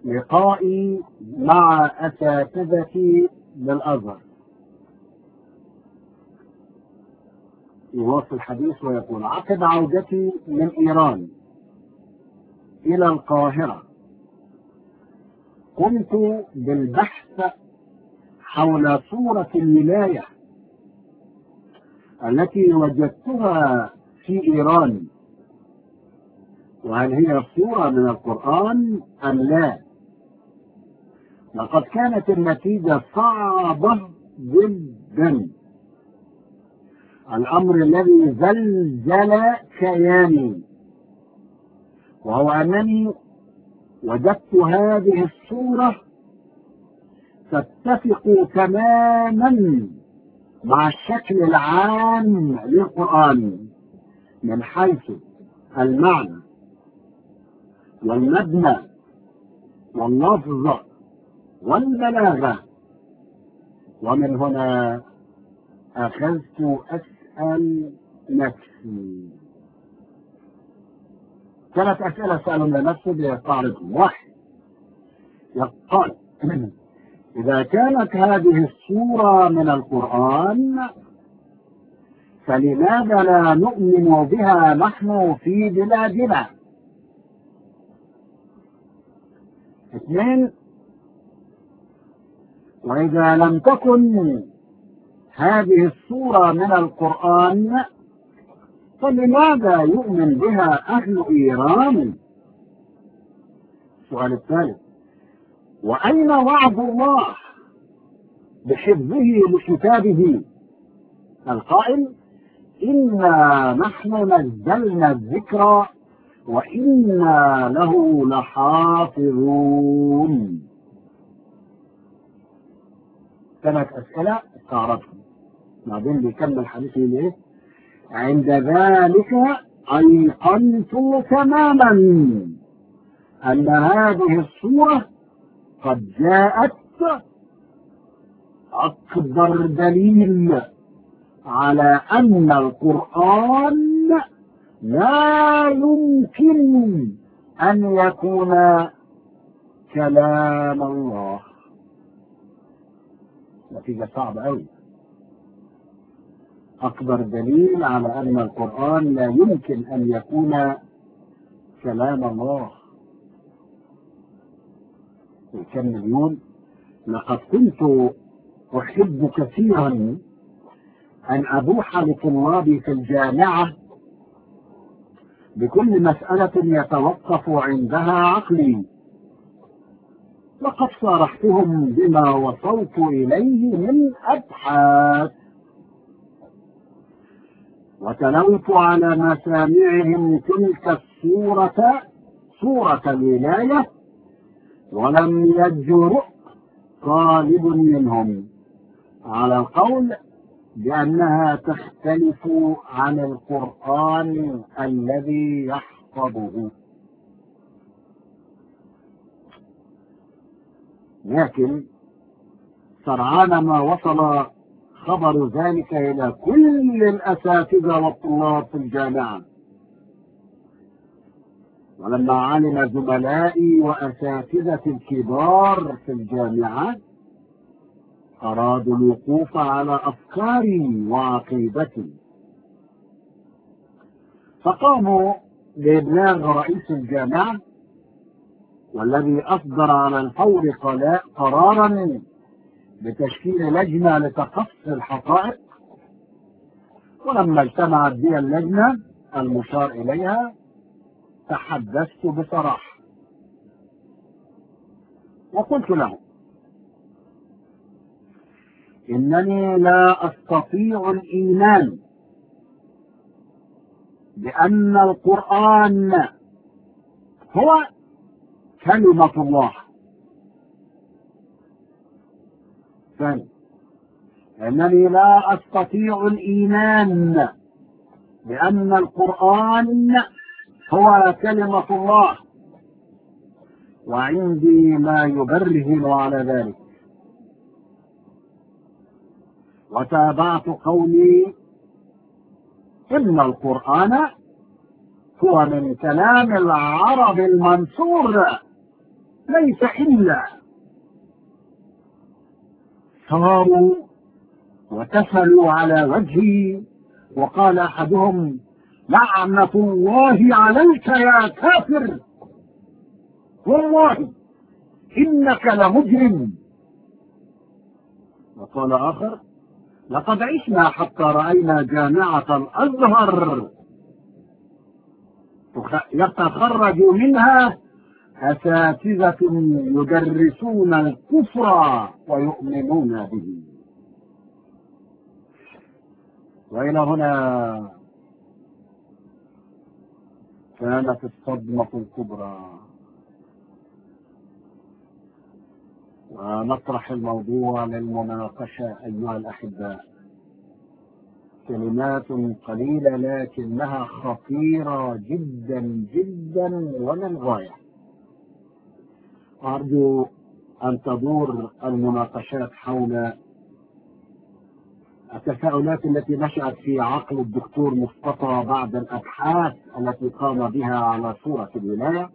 لقائي مع أساتذتي بالأزهر يواصل الحديث ويقول عقب عودتي من إيران إلى القاهرة قمت بالبحث حول صورة الولاية التي وجدتها في إيران وهل هي صورة من القرآن أم لا لقد كانت النتيجة صعبة جدا الأمر الذي زلزل كياني وهو أنني وجدت هذه الصورة تتفق تماما مع الشكل العام للقرآن من حيث المعنى والمبنى واللفظ والبلاغة ومن هنا أخذت أسأل نفسي ثلاث أسئلة سألهم لنفسي ليستعرضهم واحد يقال إذا كانت هذه السورة من القرآن فلماذا لا نؤمن بها نحن في بلادنا اثنين وإذا لم تكن هذه السورة من القرآن فلماذا يؤمن بها أهل إيران السؤال الثالث وأين وعد الله بحفظه لكتابه القائل إنا نحن نزلنا الذكر وإنا له لحافظون ثلاث أسئلة استعرضهم بعدين بيكمل حديثه ليه عند ذلك أيقنت تماما أن هذه الصورة قد جاءت أكبر دليل على أن القرآن لا يمكن أن يكون كلام الله نتيجة صعبة أوي أكبر دليل على أن القرآن لا يمكن أن يكون كلام الله يكمل يقول لقد كنت أحب كثيرا أن أبوح لطلابي في الجامعة بكل مسألة يتوقف عندها عقلي لقد صارحتهم بما وصلت إليه من أبحاث وتلوت على مسامعهم تلك الصورة صورة الولاية ولم يجرؤ طالب منهم على القول بأنها تختلف عن القرآن الذي يحفظه لكن سرعان ما وصل خبر ذلك إلى كل الأساتذة والطلاب في الجامعة ولما علم زملائي وأساتذة الكبار في الجامعة أرادوا الوقوف على أفكاري وعقيدتي فقاموا بإبلاغ رئيس الجامعة والذي أصدر على الفور قرارا بتشكيل لجنة لتقصي الحقائق ولما اجتمعت بي اللجنة المشار إليها تحدثت بصراحة وقلت له إنني لا أستطيع الإيمان بأن القرآن هو كلمة الله ثاني أنني لا أستطيع الإيمان بأن القرآن هو كلمة الله وعندي ما يبرهن على ذلك وتابعت قولي إن القرآن هو من كلام العرب المنصور ليس إلا صاروا وتفلوا على وجهي وقال أحدهم لعنة الله عليك يا كافر والله إنك لمجرم وقال آخر لقد عشنا حتى رأينا جامعة الأزهر يتخرج منها أساتذة يدرسون الكفر ويؤمنون به وإلى هنا كانت الصدمة الكبرى ونطرح الموضوع للمناقشة أيها الأحباء كلمات قليلة لكنها خطيرة جدا جدا وللغاية أرجو أن تدور المناقشات حول التساؤلات التي نشأت في عقل الدكتور مصطفى بعد الأبحاث التي قام بها على صورة الولاية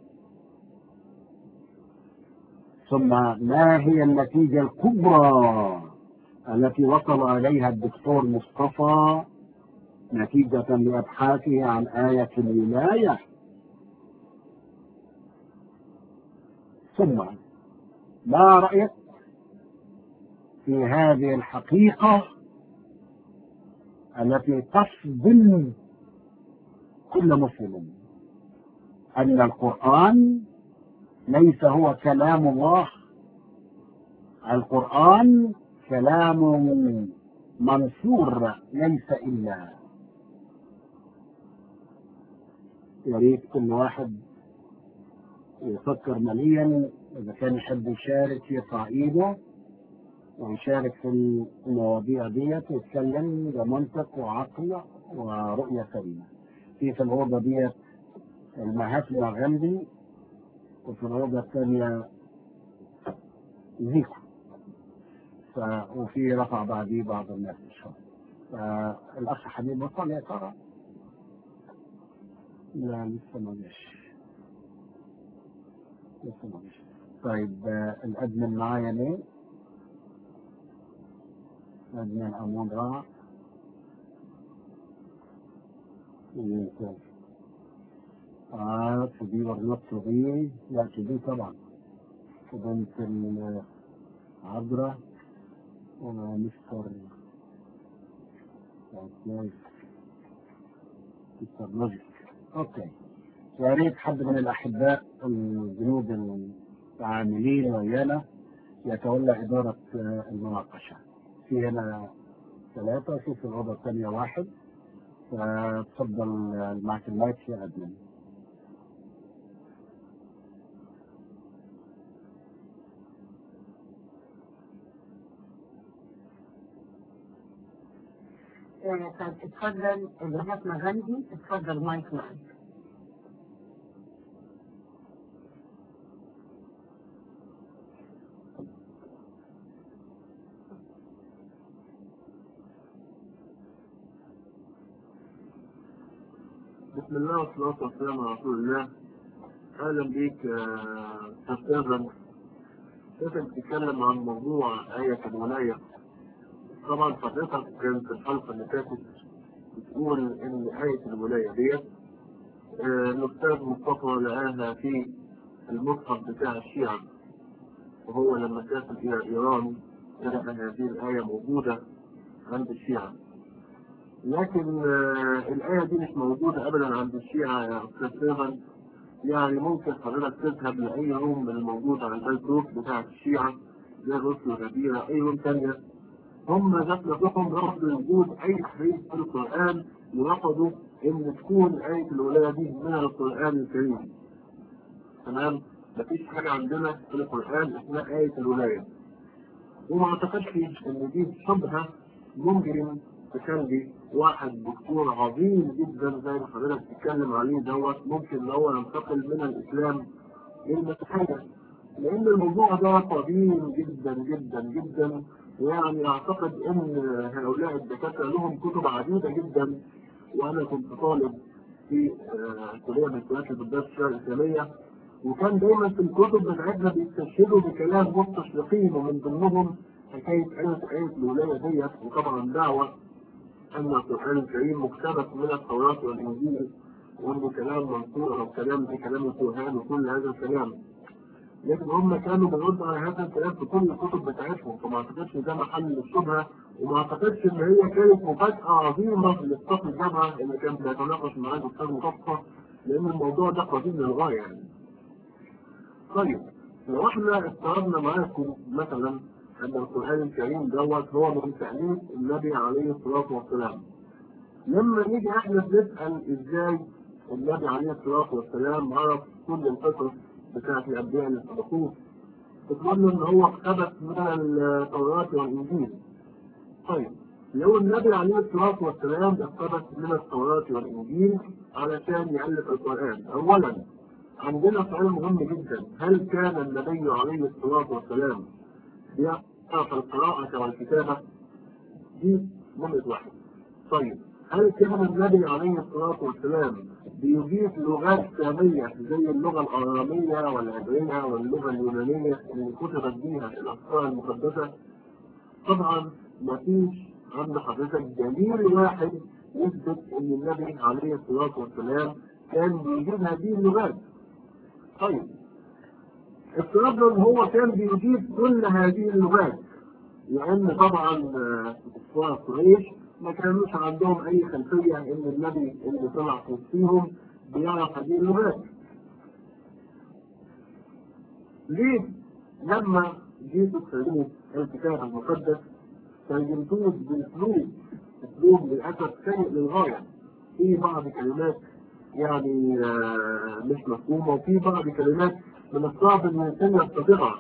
ثم ما هي النتيجة الكبرى التي وصل إليها الدكتور مصطفى نتيجة لأبحاثه عن آية الولاية ثم ما رأيك في هذه الحقيقة التي تصدم كل مسلم أن القرآن ليس هو كلام الله القرآن كلام منصور ليس إلا يا ريت كل واحد يفكر مليا إذا كان يحب يشارك يرفع إيده ويشارك في المواضيع ديت ويتكلم بمنطق وعقل ورؤية سليمة. في في الأوضة ديت المهاتما غاندي وفي الأوضة الثانية زيكو ف... وفي رفع بعديه بعض الناس إن شاء الله فالأخ حبيب وصل يا ترى؟ لا لسه ما جاش لسه ما جاش طيب الأدمن معايا مين؟ أدمن أمون راح آه تبي ولا تبي لا تبي طبعا بنت العذراء ومستر مستر لوجيك اوكي يا ريت حد من الاحباء الجنود العاملين ويانا يتولى اداره المناقشه في هنا ثلاثه في الاوضه الثانيه واحد فتفضل معك المايك يا ادمن اتفضل المهاتما غاندي اتفضل مايك معك بسم الله والصلاة والسلام على رسول الله أهلا بيك أستاذا كيف بتتكلم عن موضوع آية الولاية طبعا حضرتك كانت في الحلقة اللي فاتت بتقول إن آية الولاية ديت الأستاذ مصطفى لقاها في المصحف بتاع الشيعة وهو لما سافر إلى إيران لقى هذه الآية موجودة عند الشيعة لكن الآية دي مش موجودة أبدا عند الشيعة يا أستاذ سيفن يعني ممكن حضرتك تذهب لأي روم من الموجودة عند الروس بتاع الشيعة زي روسيا الغبيرة أي روم تانية هم ذات نفسهم رفضوا وجود أي تحريف في القرآن ورفضوا إن تكون آية الولاية دي من القرآن الكريم تمام مفيش حاجة عندنا في القرآن اسمها آية الولاية وما اعتقدش إن دي شبهة ممكن تخلي واحد دكتور عظيم جدا زي ما حضرتك بتتكلم عليه دوت ممكن ان هو ينتقل من الاسلام للمسيحيه لان الموضوع ده قديم جدا جدا جدا ويعني اعتقد ان هؤلاء الدكاتره لهم كتب عديده جدا وانا كنت طالب في كليه من كليات البدايه الشرع الاسلاميه وكان دايما في الكتب بتاعتنا بيستشهدوا بكلام مستشرقين ومن ضمنهم حكايه آية آية الولاية ديت وطبعا دعوة أن القرآن الكريم مقتبس من التوراة والإنجيل وإنه كلام منصور أو كلام زي كلام الكهان وكل هذا الكلام لكن هم كانوا بيردوا على هذا الكلام في كل الكتب بتاعتهم فما اعتقدش ان ده محل للشبهه وما اعتقدش ان هي كانت مفاجاه عظيمه للصف الجامعه اللي كان بيتناقش معاه الاستاذ مصطفى لان الموضوع ده قديم للغايه يعني. طيب لو احنا افترضنا معاكم مثلا ان القران الكريم دوت هو من تاليف النبي عليه الصلاه والسلام. لما نيجي احنا بنسال ازاي النبي عليه الصلاه والسلام عرف كل القصص بتاعت الأنبياء اللي سبقوه تقول إن هو اقتبس من التوراة والإنجيل. طيب لو النبي عليه الصلاة والسلام اقتبس من التوراة والإنجيل علشان يألف القرآن، أولاً عندنا سؤال مهم جدا، هل كان النبي عليه الصلاة والسلام يعرف القراءة والكتابة؟ دي نمرة واحد. طيب هل كان النبي عليه الصلاة والسلام بيضيف لغات سامية زي اللغة الآرامية والعبرية واللغة اليونانية اللي كتبت بيها الأسرار المقدسة؟ طبعا ما فيش عند حضرتك دليل واحد يثبت إن النبي عليه الصلاة والسلام كان بيجيب هذه اللغات. طيب افترضنا إن هو كان بيجيب كل هذه اللغات لأن طبعا كفار قريش ما كانوش عندهم اي خلفيه ان النبي اللي طلع في وسطهم بيعرف هذه اللغات. ليه لما جيتوا تفهموا الكتاب المقدس ترجمتوه باسلوب اسلوب للاسف سيء للغايه. في بعض كلمات يعني آه مش مفهومه وفي بعض كلمات من الصعب ان الانسان يستطيعها.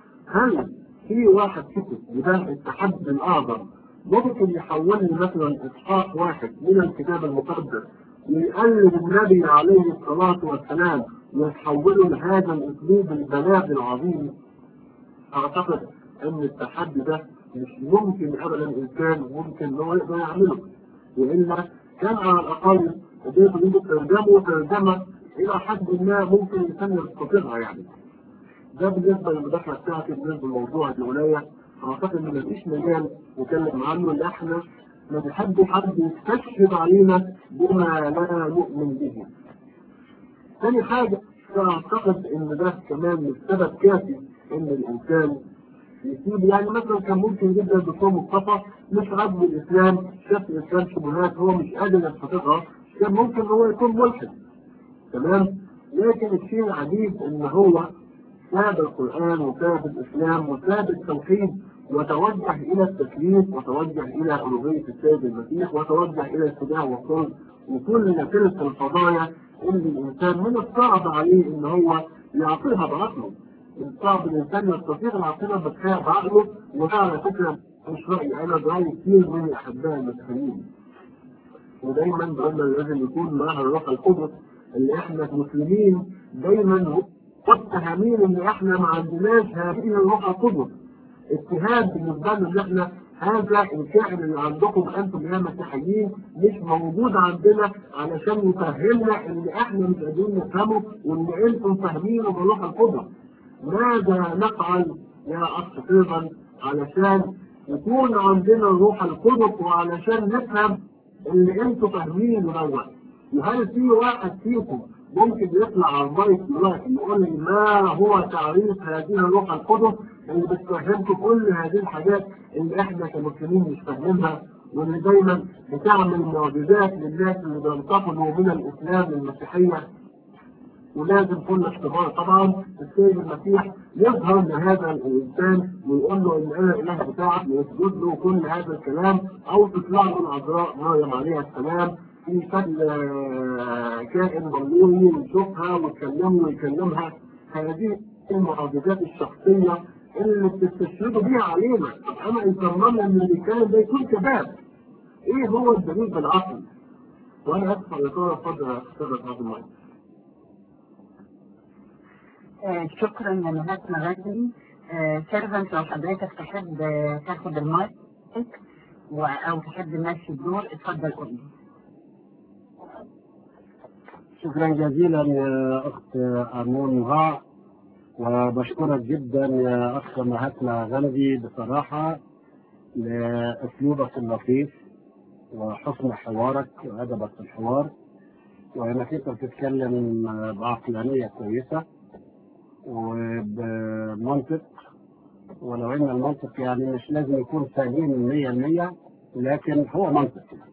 هل في واحد كتب بده التحدي الاعظم ممكن يحول لي مثلا اصحاح واحد من الكتاب المقدس ويقلد النبي عليه الصلاه والسلام ويحوله لهذا الاسلوب البلاغ العظيم اعتقد ان التحدي ده مش ممكن ابدا انسان ممكن ان هو يقدر يعمله والا كان على الاقل قدرت يجي ترجمه ترجمه الى حد ما ممكن الانسان يستطيعها يعني ده بالنسبه للمداخله بتاعتي بالنسبه لموضوع الولايه اعتقد ان مفيش مجال نتكلم عنه ان احنا ما بنحب حد يستشهد علينا بما لا نؤمن به. ثاني حاجه اعتقد ان ده كمان مش سبب كافي ان الانسان يسيب يعني مثلا كان ممكن جدا الدكتور مصطفى مش عاجبه الاسلام شاف الاسلام شبهات هو مش قادر يستطيعها كان ممكن هو يكون ملحد تمام لكن الشيء العجيب ان هو ساب القرآن وساب الإسلام وساب التوحيد وتوجه إلى التكليف وتوجه إلى ألوهية السيد المسيح وتوجه إلى الاتباع والصلب وكل تلك القضايا اللي الإنسان من الصعب عليه إن هو يعطيها بعقله. من الصعب الإنسان يستطيع يعطيها بكفاء بعقله وده على فكرة مش رأيي أنا ده رأي كتير من الأحباء المسيحيين. ودايما قلنا لازم يكون معها الروح القدس اللي احنا كمسلمين دايما متهمين ان احنا ما عندناش هذه الروح القدس اتهام بالنسبه لنا ان احنا هذا الكائن اللي عندكم انتم يا مسيحيين مش موجود عندنا علشان يفهمنا ان احنا مش قادرين نفهمه وان انتم فاهمينه بالروح القدس. ماذا نفعل يا اخ ايضا علشان يكون عندنا الروح القدس وعلشان نفهم اللي انتم فاهمينه دوت. وهل في واحد فيكم ممكن يطلع على المايك دلوقتي يقول لي ما هو تعريف هذه الروح القدس اللي بتفهمكم كل هذه الحاجات اللي احنا كمسلمين مش فاهمينها واللي دايما بتعمل معجزات للناس اللي بينتقلوا من الاسلام للمسيحيه ولازم كل اختبار طبعا السيد المسيح يظهر لهذا الانسان ويقول له ان انا الاله بتاعك ويسجد له كل هذا الكلام او تطلع له العذراء مريم عليها السلام في شكل كائن ضروري ويشوفها ويكلمه ويكلمها هذه المعجزات الشخصيه اللي بتستشهدوا بيها علينا طب انا ان صممنا ان اللي بيتكلم ده يكون كذاب ايه هو الدليل بالعقل؟ وانا اسف يا ترى اتفضل يا استاذ عبد المعين آه، شكرا لنهاية مغازي سيرفنت لو حضرتك تحب آه، تاخد المايك و- او تحب ماشي الدور اتفضل قول لي شكرا جزيلا يا أخت أمون غا وبشكرك جدا يا أخ مهاتما غندي بصراحة لأسلوبك اللطيف وحسن حوارك وأدبك في الحوار وإنك أنت بتتكلم بعقلانية كويسة وبمنطق ولو إن المنطق يعني مش لازم يكون سليم مية المية لكن هو منطق يعني.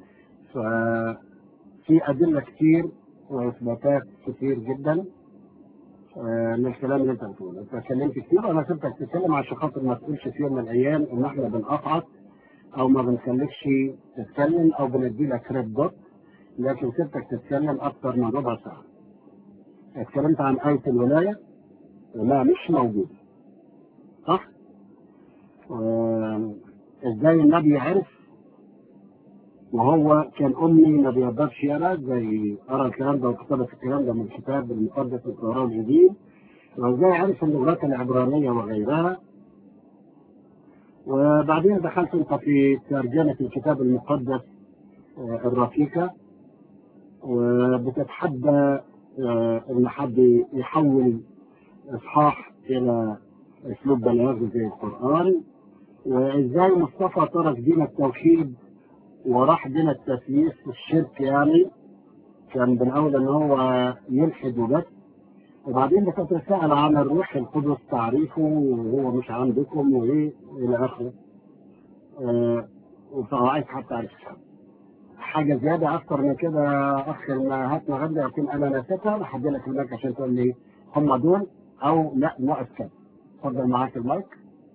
ففي أدلة كتير وإثباتات كتير جدا آه، من الكلام اللي أنت بتقوله، أنت اتكلمت كتير وأنا سبتك تتكلم عشان خاطر ما تقولش في يوم من الأيام إن إحنا بنقطعك أو ما بنخليكش تتكلم أو بندي لك ريد دوت لكن سبتك تتكلم أكتر من ربع ساعة. اتكلمت عن آية الولاية وما مش موجودة. صح؟ آه، ازاي النبي عرف وهو كان امي ما بيقدرش يقرا زي قرا الكلام ده وكتبت الكلام ده من الكتاب المقدس التوراه والانجيل وازاي عرف اللغات العبرانيه وغيرها وبعدين دخلت انت في ترجمه الكتاب المقدس آه، الرقيقه وبتتحدى آه، ان حد يحول اصحاح الى اسلوب بلاغي زي القران وازاي مصطفى ترك دين التوحيد وراح دين التثليث الشرك يعني كان بالاول ان هو يلحد وبس وبعدين بتتساءل عن الروح القدس تعريفه وهو مش عندكم وايه الى اخره آه وعايز حتى اعرف حاجه زياده اكتر من كده يا اخ ما هاتنا غدا يكون انا نسيتها لحد لك المايك عشان تقول لي هم دول او لا ناقص كده اتفضل معاك المايك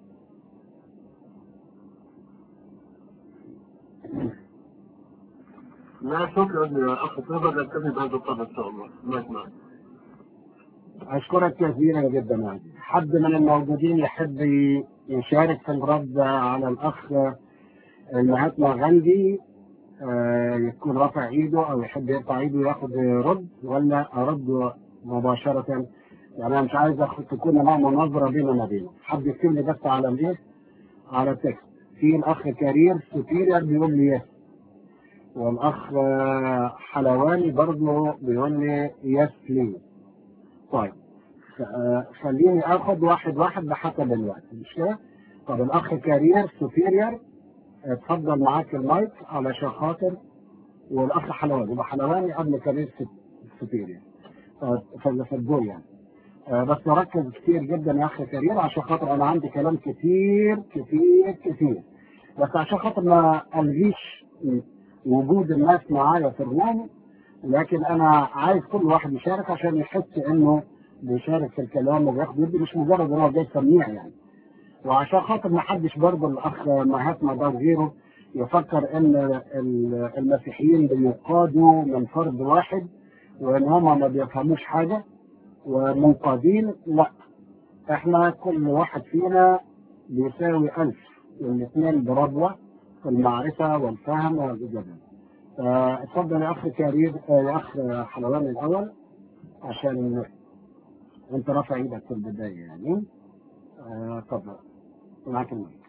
لا شكرا يا اخ تقدر نكتفي بهذا القدر ان شاء الله معك معك أشكرك كثيرا جدا يعني حد من الموجودين يحب ي- يشارك في الرد على الأخ المهاتما غاندي آه، يكون رافع إيده أو يحب يرفع إيده ياخد رد ولا أرد مباشرة يعني أنا مش عايز أخ- تكون نوع مناظرة بيننا وما بينه حد يكتب لي بس على الإيه على التكست في الأخ كرير سوبيريور بيقول لي يس والأخ آه، حلواني برضه بيقول لي يس بليز طيب آه، خليني اخد واحد واحد بحسب الوقت مش كده؟ طب الاخ كارير سوبيريور اتفضل معاك المايك علشان خاطر والاخ حلواني يبقى حلواني قبل كارير سوبيريور في في الدور يعني آه، بس ركز كتير جدا يا اخ كريم عشان خاطر انا عندي كلام كتير كتير كتير بس عشان خاطر ما الغيش وجود الناس معايا في الروم لكن انا عايز كل واحد يشارك عشان يحس انه بيشارك في الكلام وبياخد يدي مش مجرد ان هو جاي تسميع يعني وعشان خاطر ما حدش برضه الاخ مهاتما ده وغيره يفكر ان ال- المسيحيين بيقادوا من فرد واحد وان هم ما بيفهموش حاجه ومنقادين لا احنا كل واحد فينا بيساوي ألف والاثنين بربوة في المعرفة والفهم والإجابة آه، اتفضل يا أخ كريم آه، يا أخ حلوان الأول عشان أنت رافع إيدك في البداية يعني آه، اتفضل معاك المايك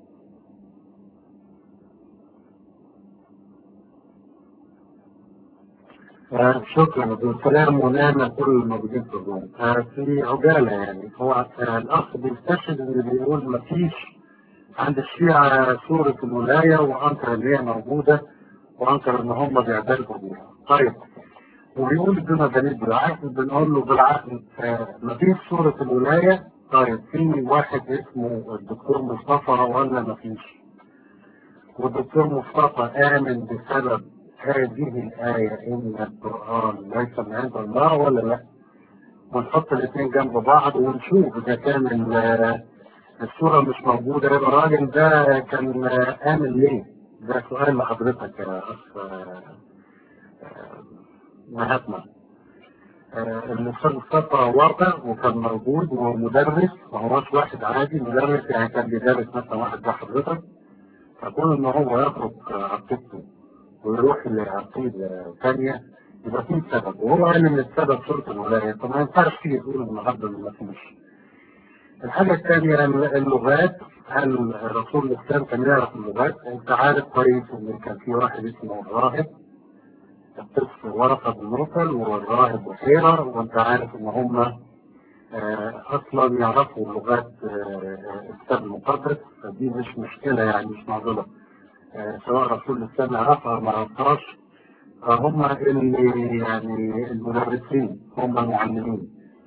آه، شكرا والسلام ونعمة كل الموجودين في الروم. آه، في عجالة يعني هو آه، الأخ بيستشهد اللي بيقول مفيش عند الشيعة سورة الولاية وأنكر إن هي موجودة وأنكر إن هم بيعترفوا بيها. طيب وبيقول بدون دليل بالعقل بنقول له بالعقل آه، مفيش سورة الولاية طيب في واحد اسمه الدكتور مصطفى ولا مفيش؟ والدكتور مصطفى آمن بسبب هذه الآية إن القرآن ليس من عند الله ولا لا؟ ونحط الاثنين جنب بعض ونشوف إذا كان ال- الصورة مش موجودة يبقى الراجل ده كان آمن ليه؟ ده سؤال لحضرتك يا أخ آه، آه، مهاتما. آه، الأستاذ مصطفى واقع وكان موجود ومدرس ما هوش واحد عادي مدرس يعني كان بيدرس مثلا واحد زي حضرتك فكون إن هو يترك عقيدته ويروح لعقيدة ثانية يبقى في سبب وهو قال ان السبب شرط الولاية طب ما ينفعش تيجي تقول النهارده ما فيش الحاجة الثانية اللغات هل الرسول الإسلام كان يعرف اللغات؟ أنت عارف كويس إن كان في واحد اسمه الراهب القس ورقة بن نوفل والراهب بحيرة وانت عارف ان هم آه، اصلا يعرفوا لغات آه، الكتاب المقدس فدي مش مشكلة يعني مش معضلة آه، سواء رسول الاسلام يعرفها او ما يعرفهاش فهم اللي يعني المدرسين هم المعلمين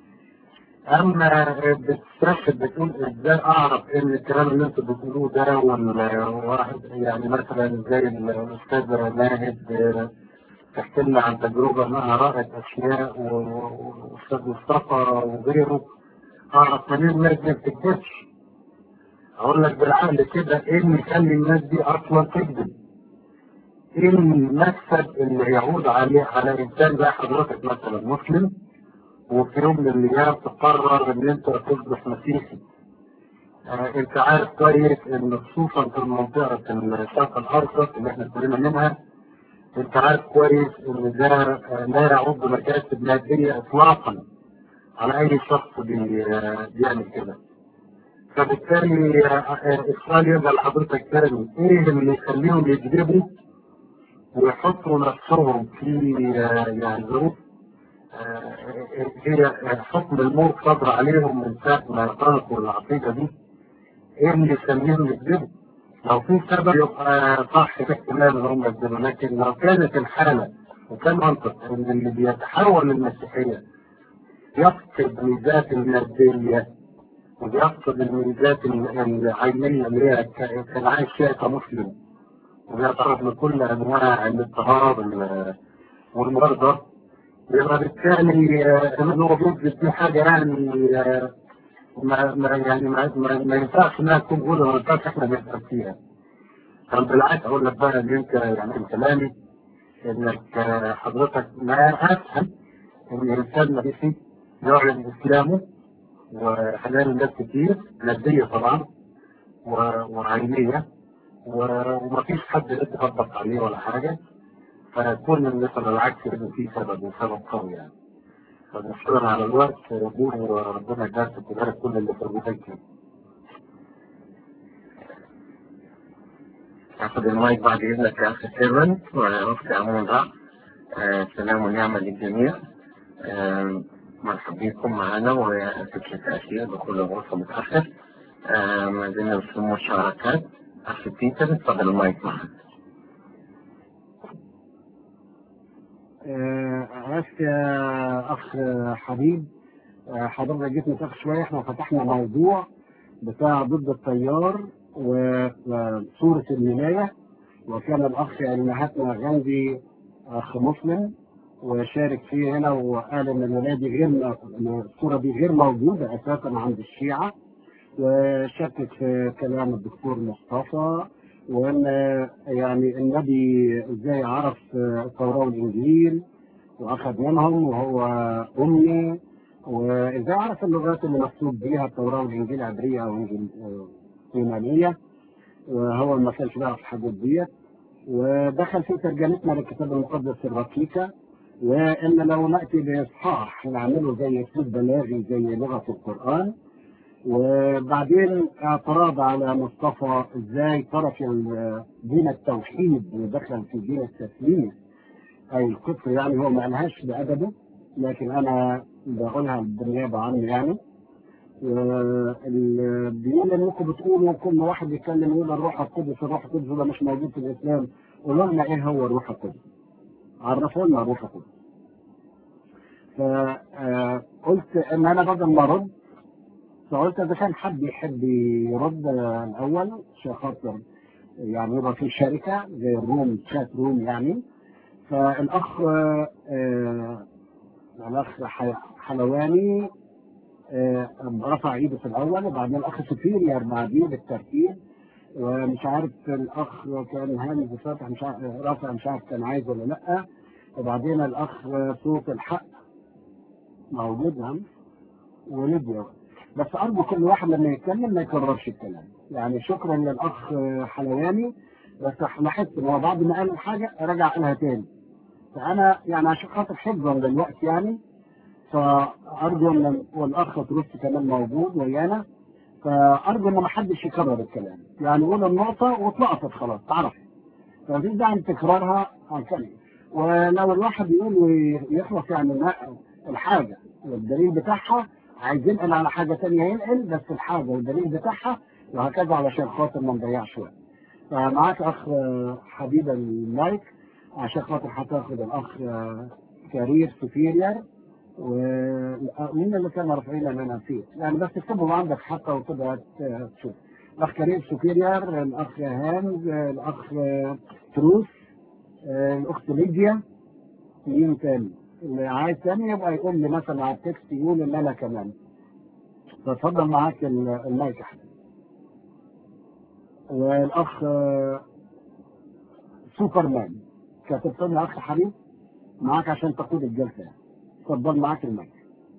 اما بتستشهد بتقول ازاي اعرف ان الكلام اللي انتوا بتقولوه ده والواحد يعني مثلا زي الاستاذ ماهد آه، تحكي لنا عن تجربه انها رأت اشياء و- و- والاستاذ مصطفى وغيره اعرف منين الناس دي ما بتكذبش اقول لك بالعقل كده ايه اللي يخلي الناس دي اصلا تكذب؟ ايه المكسب اللي يعود عليه على انسان زي حضرتك مثلا مسلم وفي يوم من الايام تقرر ان انت تصبح مسيحي آه انت عارف كويس ان خصوصا في منطقه الشرق الاوسط اللي احنا كلنا منها انت عارف كويس ان ده آه، لا يعود بمكاسب ماديه اطلاقا على اي شخص بي- آه، بيعمل كده فبالتالي آه، آه، السؤال يبقى لحضرتك تاني ايه اللي يخليهم يكذبوا ويحطوا نفسهم في آه، يعني ظروف آه، هي حكم الموت صدر عليهم من ساعة ما يطلقوا العقيدة دي ايه اللي يخليهم يكذبوا؟ لو في سبب يبقى صح في احتمال ان هم يكذبوا لكن لو كانت الحالة وكان منطق ان اللي بيتحول للمسيحية يفقد ميزات المادية وبيفقد الميزات العينية اللي هي ك- كان عايش فيها كمسلم وبيعترف لكل انواع الاضطهاد وال- والمرضى يبقى بالتالي آه، ان هو بيثبت دي حاجه يعني آه، ما ما يعني ما, ما, ما ينفعش انها تكون اولى وما ينفعش احنا نسال فيها. بل بالعكس اقول لك بقى ان انت يعني من كلامي انك آه، حضرتك ما اسهل ان الانسان مسيحي يعلن اسلامه وحلال الناس كتير ماديه طبعا و- وعينيه و- ومفيش حد يتخبط عليه ولا حاجه فيكون مثلا العكس انه في سبب وسبب قوي يعني. فنشكرا على الوقت وربنا يجازيك ويبارك كل اللي في المذاكرة. أخذ المايك بعد إذنك يا أخي سيرفنت وأختي عموما آه سلام ونعمة للجميع آه مرحبا بكم معنا وأسف للتأخير دخول الغرفة متأخر آه ما زلنا في المشاركات أخي بيتر اتفضل المايك معك آه، عرفت يا اخ حبيب آه، حضرتك جيت متاخر شويه احنا فتحنا موضوع بتاع ضد التيار وصوره الملايه وكان الاخ مهاتما غاندي اخ مسلم وشارك فيه هنا وقال ان الولايه دي غير إن الصوره دي غير موجوده اساسا عند الشيعه وشكك في كلام الدكتور مصطفى وان يعني النبي ازاي عرف التوراه والانجيل واخذ منهم وهو امي وازاي عرف اللغات اللي مكتوب بيها التوراه والانجيل عبريه او انجيل آه، يونانيه وهو ما كانش بيعرف الحاجات ديت ودخل في ترجمتنا للكتاب المقدس الرقيقه وان لو ناتي باصحاح نعمله زي اسلوب بلاغي زي لغه القران وبعدين اعتراض على مصطفى ازاي ترك ال- دين التوحيد ودخل في دين التسليم او الكفر يعني هو ما قالهاش بادبه لكن انا بقولها بالنيابه عني يعني وال- بيقول انكم بتقولوا كل واحد يتكلم يقول الروح القدس الروح القدس ده مش موجود في الاسلام قولوا لنا ايه هو الروح القدس عرفوا لنا الروح القدس فقلت ان انا بدل ما ارد فقلت اذا كان حد يحب يرد الاول عشان خاطر يعني يبقى في شركه زي الروم شات روم يعني فالاخ آه، الاخ ح- حلواني آه، رفع ايده في الاول وبعدين الاخ سفير بعديه بالترتيب ومش عارف الاخ كان هاني فتح مش عارف رافع مش عارف كان عايز ولا لا وبعدين الاخ صوت الحق موجود نعم وليبيا بس ارجو كل واحد لما يتكلم ما يكررش الكلام يعني شكرا للاخ حلواني بس لاحظت ان هو بعد ما قال الحاجه رجع قالها تاني فانا يعني عشان خاطر حفظا للوقت يعني فارجو ان والاخ تروس كمان موجود ويانا فارجو ان ما حدش يكرر الكلام يعني قول النقطه واتلقطت خلاص تعرف فمفيش داعي لتكرارها عن كلمه ولو الواحد يقول ويخلص يعني ما- الحاجة والدليل بتاعها عايز ينقل على حاجة تانية ينقل بس الحاجة والدليل بتاعها وهكذا علشان خاطر ما نضيعش وقت فمعاك أخ آه، حبيب المايك عشان خاطر هتاخد الأخ آه، كارير سوبيريور ومين اللي كانوا رافعين منها فيه يعني بس اكتبهم عندك حتى وتبقى ت- تشوف الأخ كريم سوبيريور الأخ هانز الأخ آه، تروس آه، الأخت ليديا مين تاني اللي عايز تاني يبقى يقول لي مثلا على التكست يقول ان انا كمان فاتفضل معاك ال- المايك يا حبيبي والاخ آه، سوبرمان كتبت لنا اخ حبيب معاك عشان تقود الجلسه يعني. اتفضل معاك المايك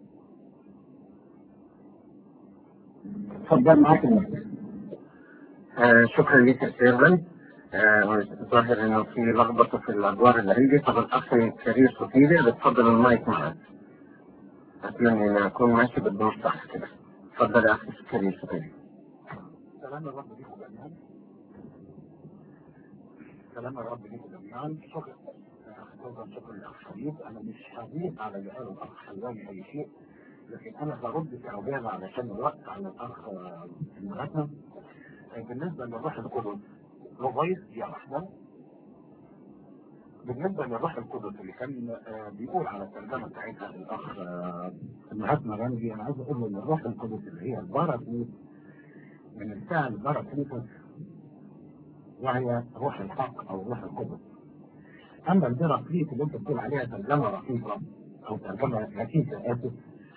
اتفضل معاك المايك آه شكرا لك يا سيرفن آه ظاهر انه في لخبطه في الادوار اللي عندي طب الاخ كريم سوفيري بتفضل المايك معاك اتمنى ان اكون ماشي بالدور صح كده اتفضل يا اخ كريم سوفيري سلام الرب ليكم جميعا سلام الرب ليكم جميعا شكرا شكرا شكرا للاخ حبيب انا مش حديث على اللي قاله الاخ حلواني اي شيء لكن انا برد في عجاله علشان الوقت على الاخ آه، المغنى آه، بالنسبه للروح القدس له فويس دي واحده بالنسبه للروح القدس اللي كان آه، بيقول على الترجمه بتاعتها الاخ آه، مهاتما غاندي انا عايز اقول ان الروح القدس اللي هي الباراسيت من الفعل باراسيتوس وهي روح الحق او روح القدس اما البراكليت اللي انت بتقول عليها ترجمه رقيقه او ترجمه ركيكه اسف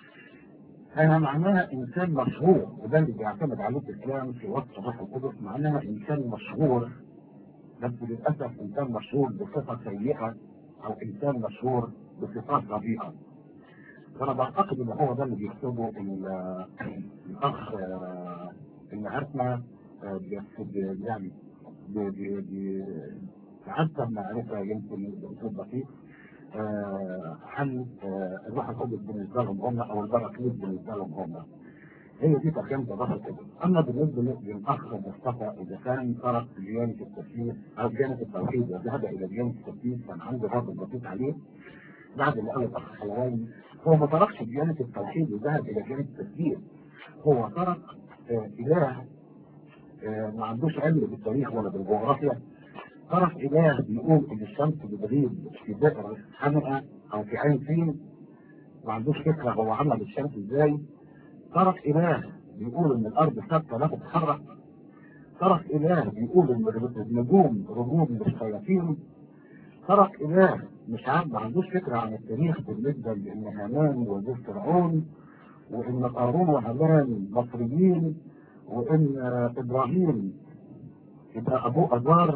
هي معناها انسان مشهور وده اللي بيعتمد عليه الكلام في وصف الروح القدس معناها انسان مشهور بس للاسف انسان مشهور بصفه سيئه او انسان مشهور بصفات رديئه فانا بعتقد ان هو ده اللي بيكتبه ال- الاخ آه، اللي عارفنا آه، بيكتب يعني ب- ب- ب- تعتب معرفه يمكن باسلوب بسيط آه، عن آه، الروح القدس بالنسبه لهم هم او البراكليت بالنسبه لهم هم هي دي ترجمه الروح القدس اما بالنسبه للاخ مصطفى اذا كان ترك ديانه التفسير او ديانه التوحيد وذهب الى ديانه التفسير كان عنده رد بسيط عليه بعد اللي قاله الاخ حلواني هو ما تركش ديانه التوحيد وذهب الى ديانه التفسير هو ترك آه، اله آه، ما عندوش علم بالتاريخ ولا بالجغرافيا ترك اله بيقول ان الشمس بتغيب في بئر حمقى او في عين سين ما عندوش فكره هو عمل الشمس ازاي ترك اله بيقول ان الارض ثابته لا تتحرك ترك اله بيقول ان النجوم رجوم للشياطين ترك اله مش عارف ما عندوش فكره عن التاريخ بالنسبه لان هامان وزير فرعون وان قارون وهامان مصريين وان آه، ابراهيم يبقى ابوه ازار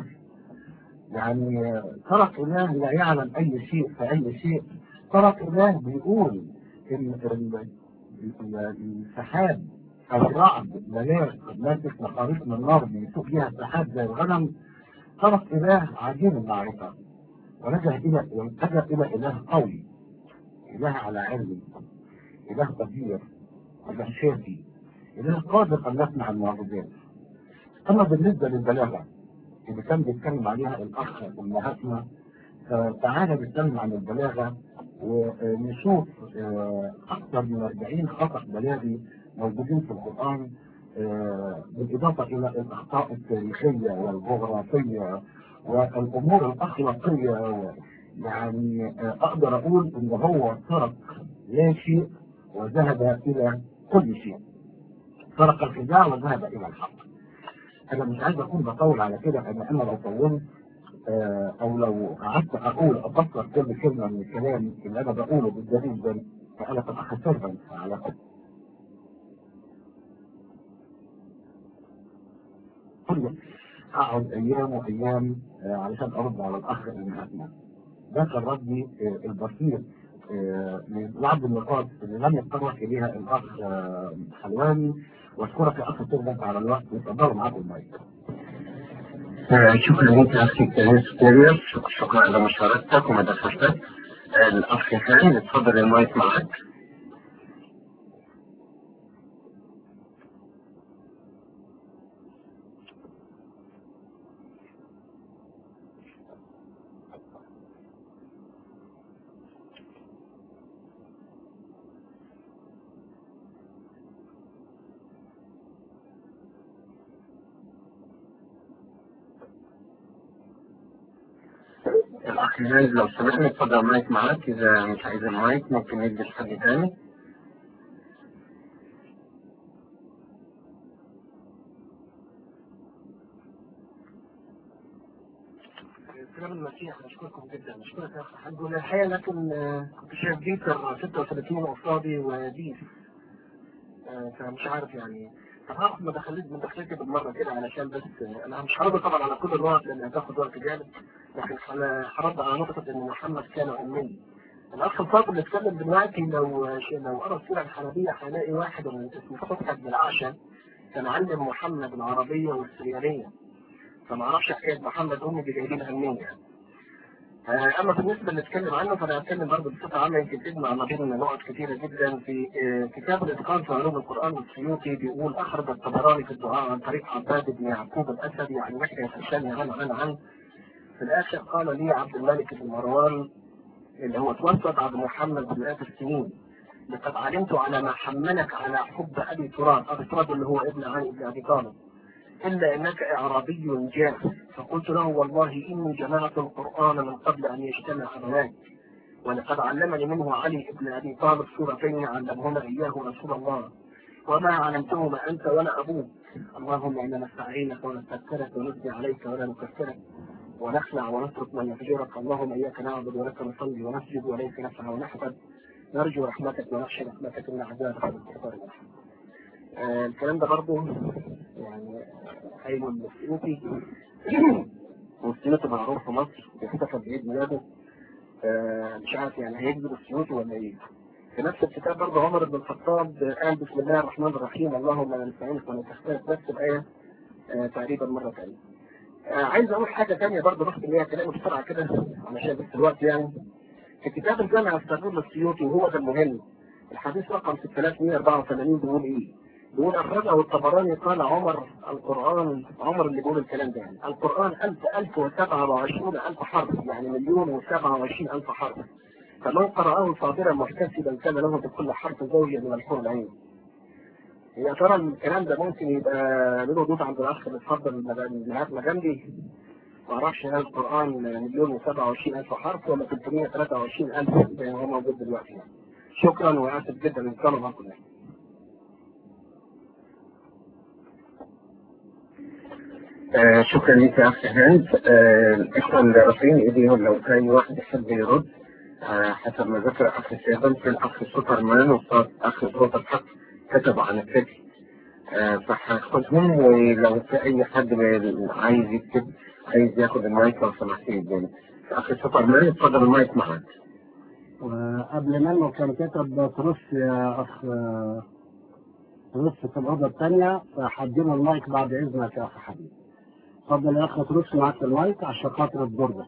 يعني آه، ترك اله لا يعلم اي شيء في اي شيء ترك اله بيقول ان ال- ال- السحاب او الرعد ملاك ماسك مخاريق من النار بيسوق بيها السحاب زي الغنم ترك اله عجيب المعرفه ولجأ الى ولجأ الى اله قوي اله على علم اله قدير اله شافي اله قادر ان يصنع المعجزات اما بالنسبه للبلاغه اللي كان بيتكلم عليها الاخ امهاتنا فتعالى نتكلم عن البلاغه ونشوف آه، اكثر من 40 خطا بلاغي موجودين في القران آه، بالاضافه الى الاخطاء التاريخيه والجغرافيه والامور الاخلاقيه و- يعني آه، اقدر اقول ان هو ترك لا شيء وذهب الى كل شيء ترك الخداع وذهب الى الحق انا مش عايز اكون بطول على كده لان انا لو طولت آه، او لو قعدت اقول افسر كل كلمه من الكلام اللي انا بقوله بالدليل ده فانا قد اخسرها على فكره كل اقعد ايام وايام آه، علشان ارد على الاخ اللي معنا ده كان ردي آه، البسيط آه، لبعض النقاط اللي لم يتطرق اليها الاخ آه، حلواني واشكرك يا اخ تربط على الوقت وتفضلوا معاكم المايك آه، شكرا لك يا اخي كريم سوبيريور شك- شكرا على مشاركتك ومداخلتك آه، الاخ هاني اتفضل المايك معك الأخ هانز لو سمحت اتفضل المايك معاك إذا مش عايز المايك ممكن ندي لحد تاني كلام المسيح أشكركم جدا أشكرك يا أخ الحمد لله الحقيقة لكن آه، كنت شايف جيتر 36 قصادي وديس آه، فمش عارف يعني طب هاخد مداخلتي مداخلتي بالمرة كده علشان بس آه، أنا مش هرد طبعا على كل النقط لأن هتاخد وقت جامد لكن أنا هرد على نقطة إن محمد كان أمي الأخ الفاضل اللي اتكلم دلوقتي لو لو قرأ السيرة الحنبية هيلاقي واحد من اسمه فتحة بن العشا كان علم محمد العربية والسريانية فما اعرفش حكايه محمد امي دي جايبينها منين يعني. آه، اما بالنسبه اللي اتكلم عنه فانا هتكلم برضه بصفه عامه يمكن تجمع ما بين نقط كثيره جدا في آه، كتاب الاتقان في علوم القران السيوطي بيقول اخرج الطبراني في الدعاء عن طريق عباد بن يعقوب الاسدي عن يحيى الحساني عن عن عن في الاخر قال لي عبد الملك بن مروان اللي هو توسط عبد محمد بن آلاف السنين لقد علمت على ما حملك على حب ابي تراب ابي تراب اللي هو ابن علي بن ابي طالب إلا أنك إعرابي جاهل فقلت له والله إني جمعت القرآن من قبل أن يجتمع أبناك ولقد علمني منه علي بن أبي طالب سورتين علمهما إياه رسول الله وما علمتهما أنت ولا أبوك اللهم إنا نستعينك ونستغفرك ونثني عليك ولا نكفرك ونخلع ونترك من يفجرك اللهم إياك نعبد ولك نصلي ونسجد وإليك نسعى ونحفد نرجو رحمتك ونخشى رحمتك من عذابك والاستغفار لك. آه الكلام ده برضه يعني قايله السيوطي والسيوطي معروف في مصر بيحتفل بعيد ميلاده آه مش عارف يعني هيكذب السيوطي ولا ايه في نفس الكتاب برضه عمر بن الخطاب قال بسم الله الرحمن الرحيم اللهم لا نستعينك ونستغفرك نفس الايه آه تقريبا مره ثانيه آه عايز اقول حاجه ثانيه برضه بس اللي هي كلام بسرعه كده علشان بس الوقت يعني في كتاب الجامع الصغير للسيوطي وهو ده المهم الحديث رقم 6384 بيقول ايه؟ بيقول أخرجه الطبراني قال عمر القرآن عمر اللي بيقول الكلام ده يعني القرآن ألف ألف وسبعة وعشرون ألف حرف يعني مليون وسبعة وعشرين ألف حرف فمن قرأه صابرا محتسبا كان له بكل حرف زوجة من الحور العين يا ترى الكلام ده ممكن يبقى له ردود عند الأخ اللي اتفضل المهاتما جنبي ما اعرفش هل القرآن مليون وسبعة وعشرين ألف حرف ولا 323 ألف زي ما هو موجود دلوقتي يعني. شكرا وآسف جدا للطلبة كلها آه شكرا لك يا اخ هند آه الاخوه الرافعين ايديهم لو كان واحد يحب يرد آه حسب ما ذكر اخ سيدان في الاخ سوبرمان واخ صوت الحق كتب عن الفكر آه فهاخدهم ولو في اي حد عايز يكتب عايز ياخد المايك لو سمحت يديني اخ سوبرمان اتفضل المايك معاك وقبل منه كان كتب ترص يا اخ ترص في الاوضه الثانيه فهديله المايك بعد اذنك يا اخ حبيبي اتفضل يا اخ ترص معاك المايك عشان خاطر الدور ده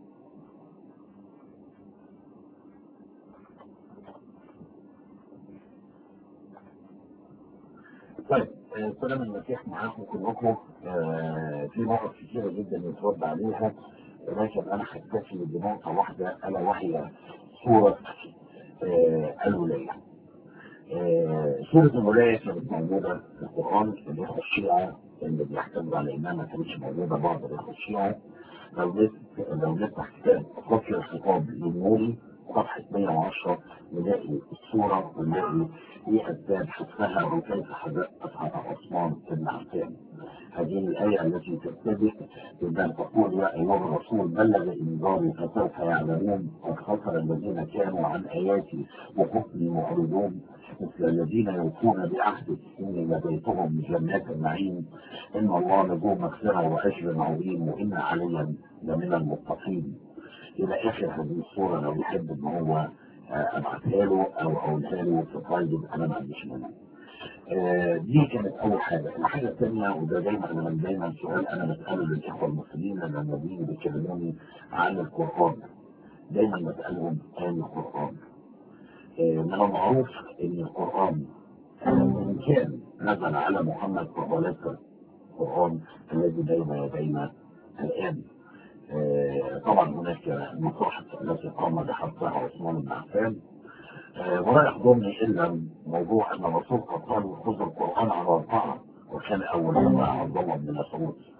طيب آه، سلام المسيح معاكم كلكم آه، في نقط كثيرة جدا يترد عليها لكن انا هكتفي بنقطة واحدة الا وهي سورة آه، الولاية آه، سورة الولاية كانت موجودة في القرآن الإخوة الشيعة اللي بيعتمدوا على إنها ما كانتش موجودة بعض الإخوة الشيعة لو جيت لو نفتح كتاب قصر الخطاب للنوري صفحة 110 نلاقي الصورة ونلاقي في أسباب حذفها وكيف حذفها عثمان بن عفان هذه الآية التي تبتدئ بأن تقول يا أيها الرسول بلغ إنذاري فسوف يعلمون قد خسر الذين كانوا عن آياتي وحكمي معرضون مثل الذين يوفون بعهده إني لديتهم جنات النعيم إن الله له مغفرة وأجر عظيم وإن عليا لمن المتقين إلى آخر هذه الصورة لو يحب إن هو ابعتها له او اقولها له في برايفت انا ما عنديش مانع. آه دي كانت اول حاجه، الحاجه الثانيه وده دايما انا دايما سؤال انا بساله للاخوه المسلمين لما بيجوا بيكلموني عن القران. دايما بسالهم عن القران. آه من المعروف ان القران ان كان نزل على محمد فهو ليس القران الذي بين يدينا الان. آه طبعا هناك مصاحف التي قام بحفظها عثمان بن عفان آه ولا يحضرني الا موضوع ان الرسول قد قال خذ القران على اربعه وكان اول ما عبد الله بن مسعود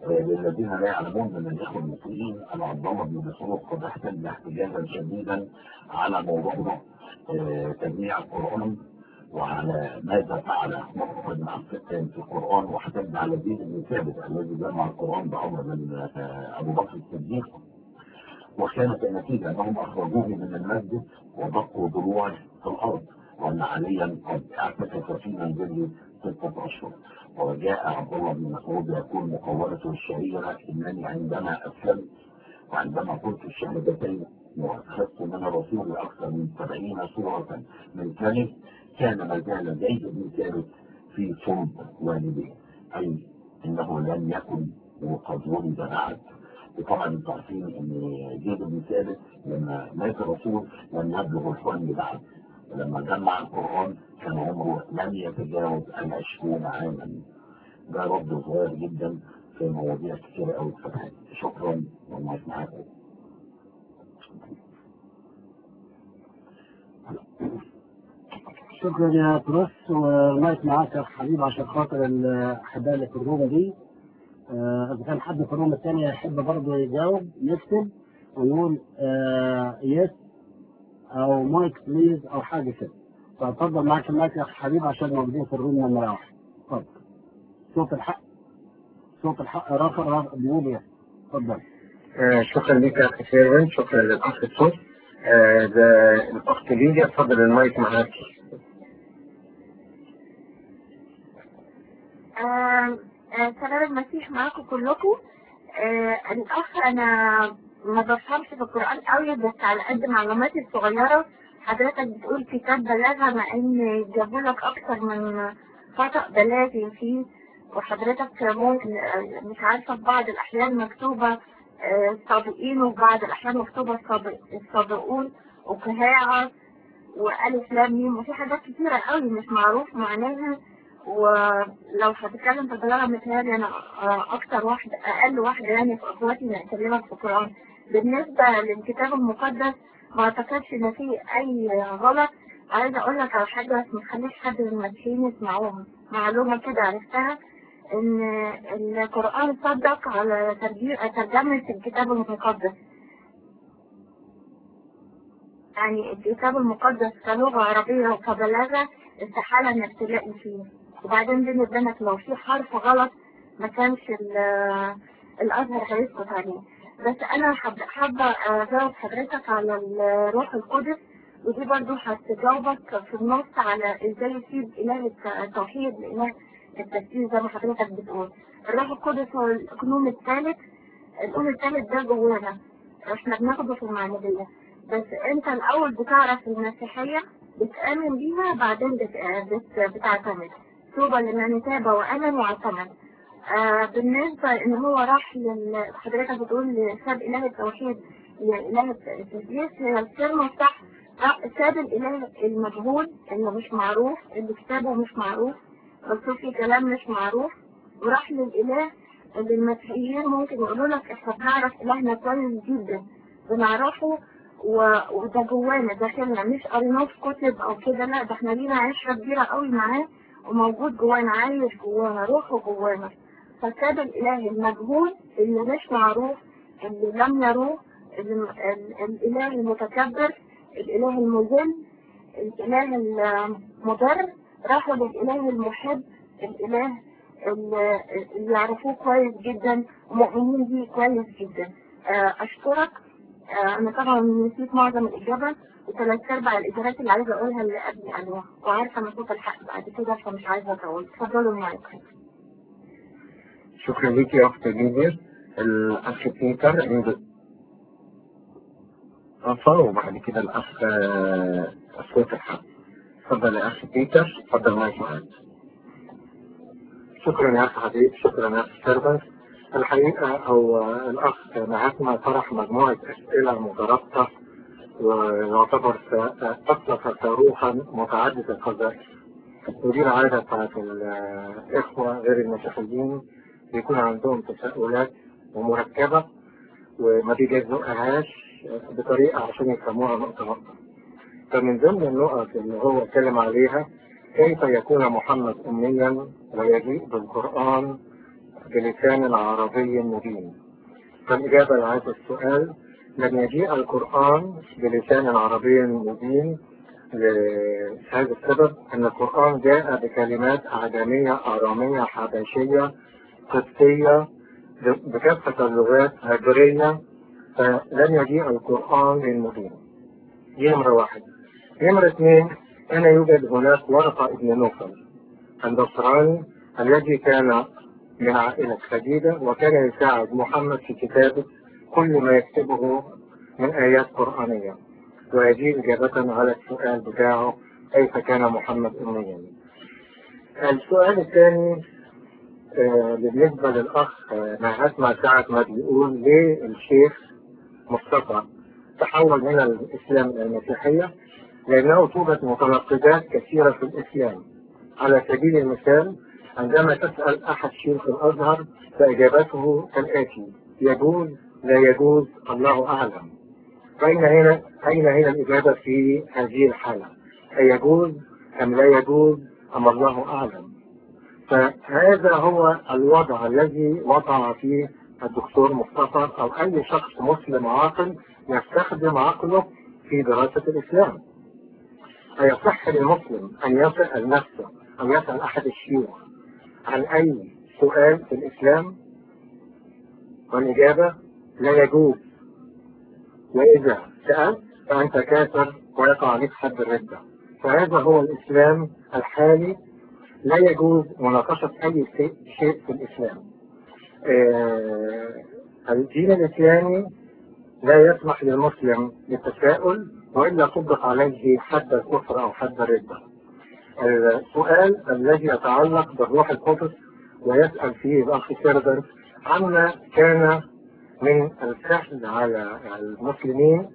للذين لا يعلمون من الاخوه المسلمين ان عبد الله بن مسعود قد احتج احتجاجا شديدا على موضوع تجميع القران وعلى ماذا فعل محمد بن عبد في القران واحتج على زيد بن ثابت الذي جمع القران بعمر بن ابو بكر الصديق وكانت النتيجه انهم اخرجوه من المسجد وبقوا ضلوعه في الارض وان عليا قد اعتكف في منزله ستة أشهر وجاء عبد الله بن مسعود يقول مقولته الشهيرة إنني عندما أسلمت وعندما قلت الشهادتين وأخذت من الرسول أكثر من سبعين سورة من كلمة كان ما زال زيد بن ثابت في صلب والديه أي إنه لم يكن وقد ولد بعد وطبعا انتم عارفين ان زيد بن ثابت لما مات الرسول لم يبلغ الحلم بعد ولما جمع القرآن كان عمره لم يتجاوز العشرين عاما ده رد صغير جدا في مواضيع كثيرة أوي اتفتحت شكرا والمايك معاكم شكرا يا تروس والمايك معاك يا حبيب عشان خاطر الاحباء اللي في الروم دي آه، اذا كان حد في الروم الثانيه يحب برضه يجاوب يكتب ويقول آه يس او مايك بليز او حاجه كده فاتفضل معاك المايك يا حبيب عشان موجودين في الروم نمره واحد اتفضل صوت الحق صوت الحق رافع رافع بيقول ايه اتفضل آه، شكرا لك يا اخي سيرفن شكرا للاخ الصوت آه، ده الاخت ليديا اتفضل المايك معاك آه، آه، سلام المسيح معاكم كلكم آه، الأخ أنا ما بفهمش في القرآن قوي بس على قد معلوماتي الصغيرة حضرتك بتقول كتاب بلاغة مع إن جابوا لك أكتر من خطأ بلاغي فيه وحضرتك ممكن آه، مش عارفة في بعض الأحيان مكتوبة آه، صادقين وفي بعض الأحيان مكتوبة صادق- الصادقون وكهاعة وألف لام ميم وفي حاجات كتيرة قوي مش معروف معناها ولو هتتكلم في البلاغة متهيألي أنا آه، أكتر واحدة أقل واحدة يعني في أخواتي اللي أكلمك في القرآن بالنسبة للكتاب المقدس ما أعتقدش إن فيه أي غلط عايزة أقول لك على حاجة بس متخليش حد من المسيحيين يسمعوها معلومة كده عرفتها إن القرآن صدق على ترجي- ترجمة الكتاب المقدس يعني الكتاب المقدس كلغة عربية وكبلاغة استحالة إنك تلاقي فيه وبعدين بيني وبينك لو في حرف غلط ما كانش ال- الأزهر هيسكت عليه بس أنا حابة حابة أجاوب حضرتك على الروح القدس ودي برضو هتجاوبك في النص على ازاي يسيب إله التوحيد لإله التسجيل زي ما حضرتك بتقول الروح القدس هو الأقنوم الثالث الأقنوم الثالث ده جوانا احنا بناخده في المعمودية بس انت الأول بتعرف المسيحية بتآمن بيها بعدين بت... بت... بتعتمد توبة لمن تاب وآمن واعتمد آه بالنسبة إن هو راح لل... حضرتك بتقول ساب إله التوحيد لإله التسجيل هي الكلمة صح ساب الإله المجهول اللي مش معروف اللي كتابه مش معروف مكتوب فيه كلام مش معروف وراح للإله اللي المسيحيين ممكن يقولوا لك احنا بنعرف إلهنا كويس جدا بنعرفه و... وده جوانا داخلنا مش قريناه في كتب او كده لا ده احنا لينا عشرة كبيرة قوي معاه وموجود جوانا عايش جوانا روحه جوانا فساب الاله المجهول اللي مش معروف اللي لم يروه اللي... ال... الاله المتكبر الاله المذل الاله المضر راحوا للاله المحب الاله اللي اللي يعرفوه كويس جدا ومؤمنين بيه كويس جدا آه، اشكرك آه، انا طبعا نسيت معظم الاجابه وثلاث ارباع الاجابات اللي عايزه اقولها اللي قبل قالوها وعارفه انا صوت الحق بعد كده فمش عايزه اطول اتفضلوا معاك شكرا لك يا اخت ليديا الاخ بيتر عنده عفوا وبعد كده الاخ آه، صوت الحق اتفضل يا اخ بيتر اتفضل معاك معاك شكرا يا اخ حبيب شكرا يا اخ سيرفنت الحقيقة هو الأخ معاكنا طرح مجموعة أسئلة مترابطة ويعتبر س- أطلق صاروخا متعدد القذائف ودي العادة بتاعت الإخوة غير المسيحيين بيكون عندهم تساؤلات ومركبة وما بيجزئهاش بطريقة عشان يفهموها نقطة نقطة فمن ضمن النقط اللي هو اتكلم عليها كيف يكون محمد أميا ويجيء بالقرآن بلسان عربي مبين فالإجابة لهذا السؤال لم يجيء القرآن بلسان عربي مبين لهذا السبب أن القرآن جاء بكلمات أعجمية آرامية حبشية قبطية بكافة اللغات هجرية فلم يجيء القرآن للمبين دي نمرة واحد نمرة اثنين كان يوجد هناك ورقة ابن نوفل النصراني الذي كان من عائلة خديجة وكان يساعد محمد في كتابة كل ما يكتبه من آيات قرآنية ويجيء إجابة على السؤال بتاعه كيف كان محمد أميا السؤال الثاني آه بالنسبة للأخ آه ما أسمع ساعة ما بيقول ليه الشيخ مصطفى تحول من الإسلام إلى المسيحية لأنه توجد متناقضات كثيرة في الإسلام على سبيل المثال عندما تسأل أحد شيوخ الأزهر فإجابته كالآتي يجوز لا يجوز الله أعلم أين هنا أين هنا الإجابة في هذه الحالة أيجوز أم لا يجوز أم الله أعلم فهذا هو الوضع الذي وضع فيه الدكتور مصطفى أو أي شخص مسلم عاقل يستخدم عقله في دراسة الإسلام أيصح للمسلم أن يسأل نفسه أو يسأل أحد الشيوخ عن أي سؤال في الإسلام والإجابة لا يجوز وإذا سألت فأنت كافر ويقع عليك حد الردة فهذا هو الإسلام الحالي لا يجوز مناقشة أي شيء في الإسلام آه الدين الإسلامي لا يسمح للمسلم بالتساؤل وإلا طبق عليه حد الكفر أو حد الردة السؤال الذي يتعلق بالروح القدس ويسأل فيه الأخ سيربن عما كان من السهل على المسلمين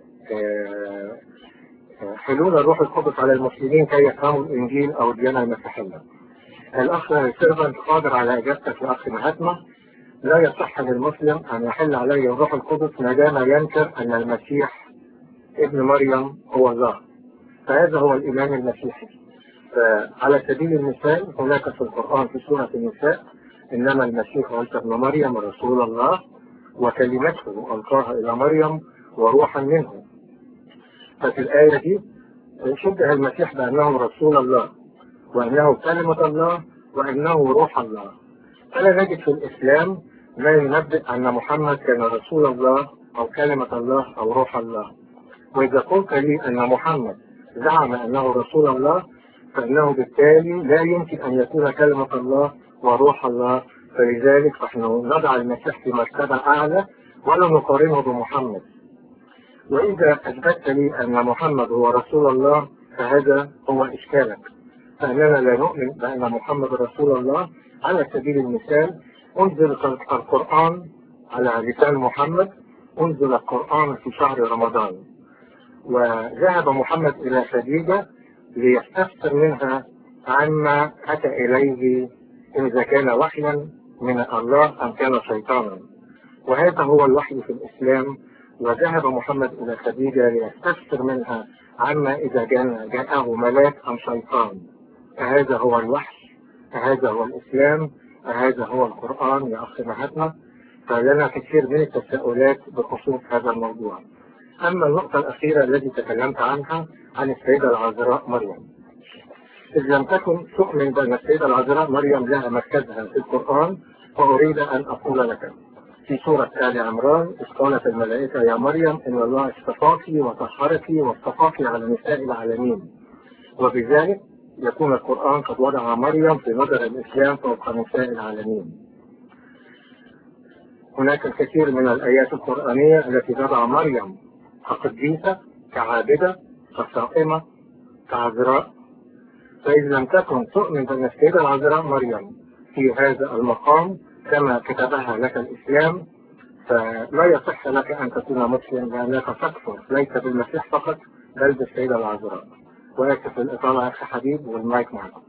حلول الروح القدس على المسلمين كي يفهموا الإنجيل أو الديانة المسيحية. الأخ سيرفنت قادر على إجابتك يا أخ مهاتما لا يصح للمسلم أن يحل عليه الروح القدس ما دام ينكر أن المسيح ابن مريم هو الله. فهذا هو الإيمان المسيحي. فعلى سبيل المثال هناك في القرآن في سورة النساء إنما المسيح عيسى ابن مريم رسول الله وكلمته ألقاها إلى مريم وروحا منه ففي الآية دي شبه المسيح بأنه رسول الله وأنه كلمة الله وأنه روح الله فلا نجد في الإسلام ما ينبئ أن محمد كان رسول الله أو كلمة الله أو روح الله وإذا قلت لي أن محمد زعم أنه رسول الله فإنه بالتالي لا يمكن أن يكون كلمة الله وروح الله فلذلك نحن نضع المسيح في مرتبة أعلى ولا نقارنه بمحمد وإذا أثبتت لي أن محمد هو رسول الله فهذا هو إشكالك فإننا لا نؤمن بأن محمد رسول الله على سبيل المثال أنزل القرآن على لسان محمد أنزل القرآن في شهر رمضان وذهب محمد إلى خديجة ليستفسر منها عما أتى إليه إذا كان وحيا من الله أم كان شيطانا وهذا هو الوحي في الإسلام وذهب محمد إلى خديجة ليستفسر منها عما إذا كان جاءه ملاك أم شيطان فهذا هو الوحي فهذا هو الإسلام فهذا هو القرآن يا أخي مهاتما فلنا كثير من التساؤلات بخصوص هذا الموضوع أما النقطة الأخيرة التي تكلمت عنها عن السيدة العذراء مريم إذ لم تكن تؤمن بأن السيدة العذراء مريم لها مركزها في القرآن فأريد أن أقول لك في سورة آل عمران إذ قالت الملائكة يا مريم إن الله اصطفاك وطهرك واصطفاك على نساء العالمين وبذلك يكون القرآن قد وضع مريم في نظر الإسلام فوق نساء العالمين هناك الكثير من الآيات القرآنية التي تضع مريم كقديسة كعابدة كصائمة كعذراء فإذا لم تكن تؤمن بأن السيدة العذراء مريم في هذا المقام كما كتبها لك الإسلام فلا يصح لك أن تكون مسلم لأنك تكفر ليس بالمسيح فقط بل بالسيدة العذراء وآسف الإطالة أخي حبيب والمايك معكم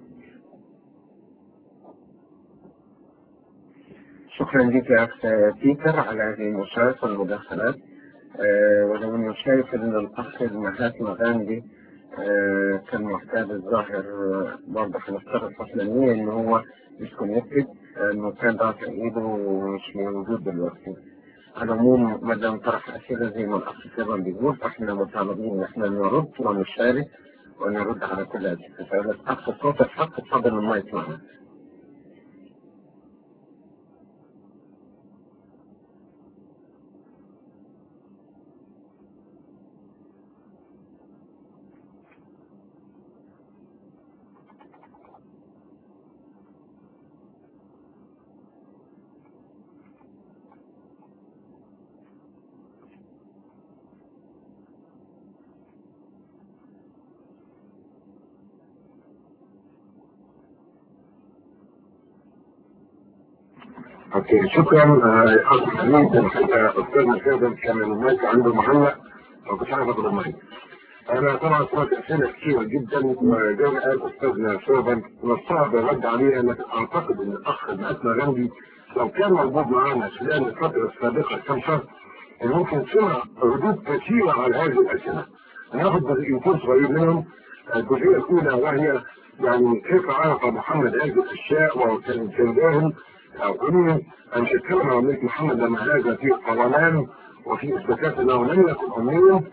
شكرا لك يا أخ بيتر على هذه المشاركة والمداخلات أه ولو أنه شايف أن الأخ المهاتما غاندي أه كان محتاج الظاهر برضه هنفترض فصلانية أن هو ديسكونكتد انه كان رافع ايده ومش موجود دلوقتي على العموم ما دام طرح اسئله زي ما الاخ سيران بيقول فاحنا مطالبين ان احنا نرد ونشارك ونرد على كل هذه التساؤلات اخ صوت الحق اتفضل المايك معنا اوكي شكرا آه، اخ حميد الحقيقه استاذنا كاظم كان المايك عنده معلق ما كنتش عارف اخد المايك انا طبعا سمعت اسئله كثيره جدا وزي ما قال استاذنا شوبن من الصعب الرد عليها لكن اعتقد ان الاخ بعتنا غندي لو كان موجود معانا خلال الفتره السابقه كم شهر كان ممكن سمع ردود كثيره على هذه الاسئله ناخذ جزئيتين صغيرين منهم الجزئيه الاولى وهي يعني كيف عرف محمد هذه الاشياء وكان كان جاهل او قلنا ان تتكلم عن ملك محمد لما هذا في قولان وفي اثباتات انه لم يكن اميا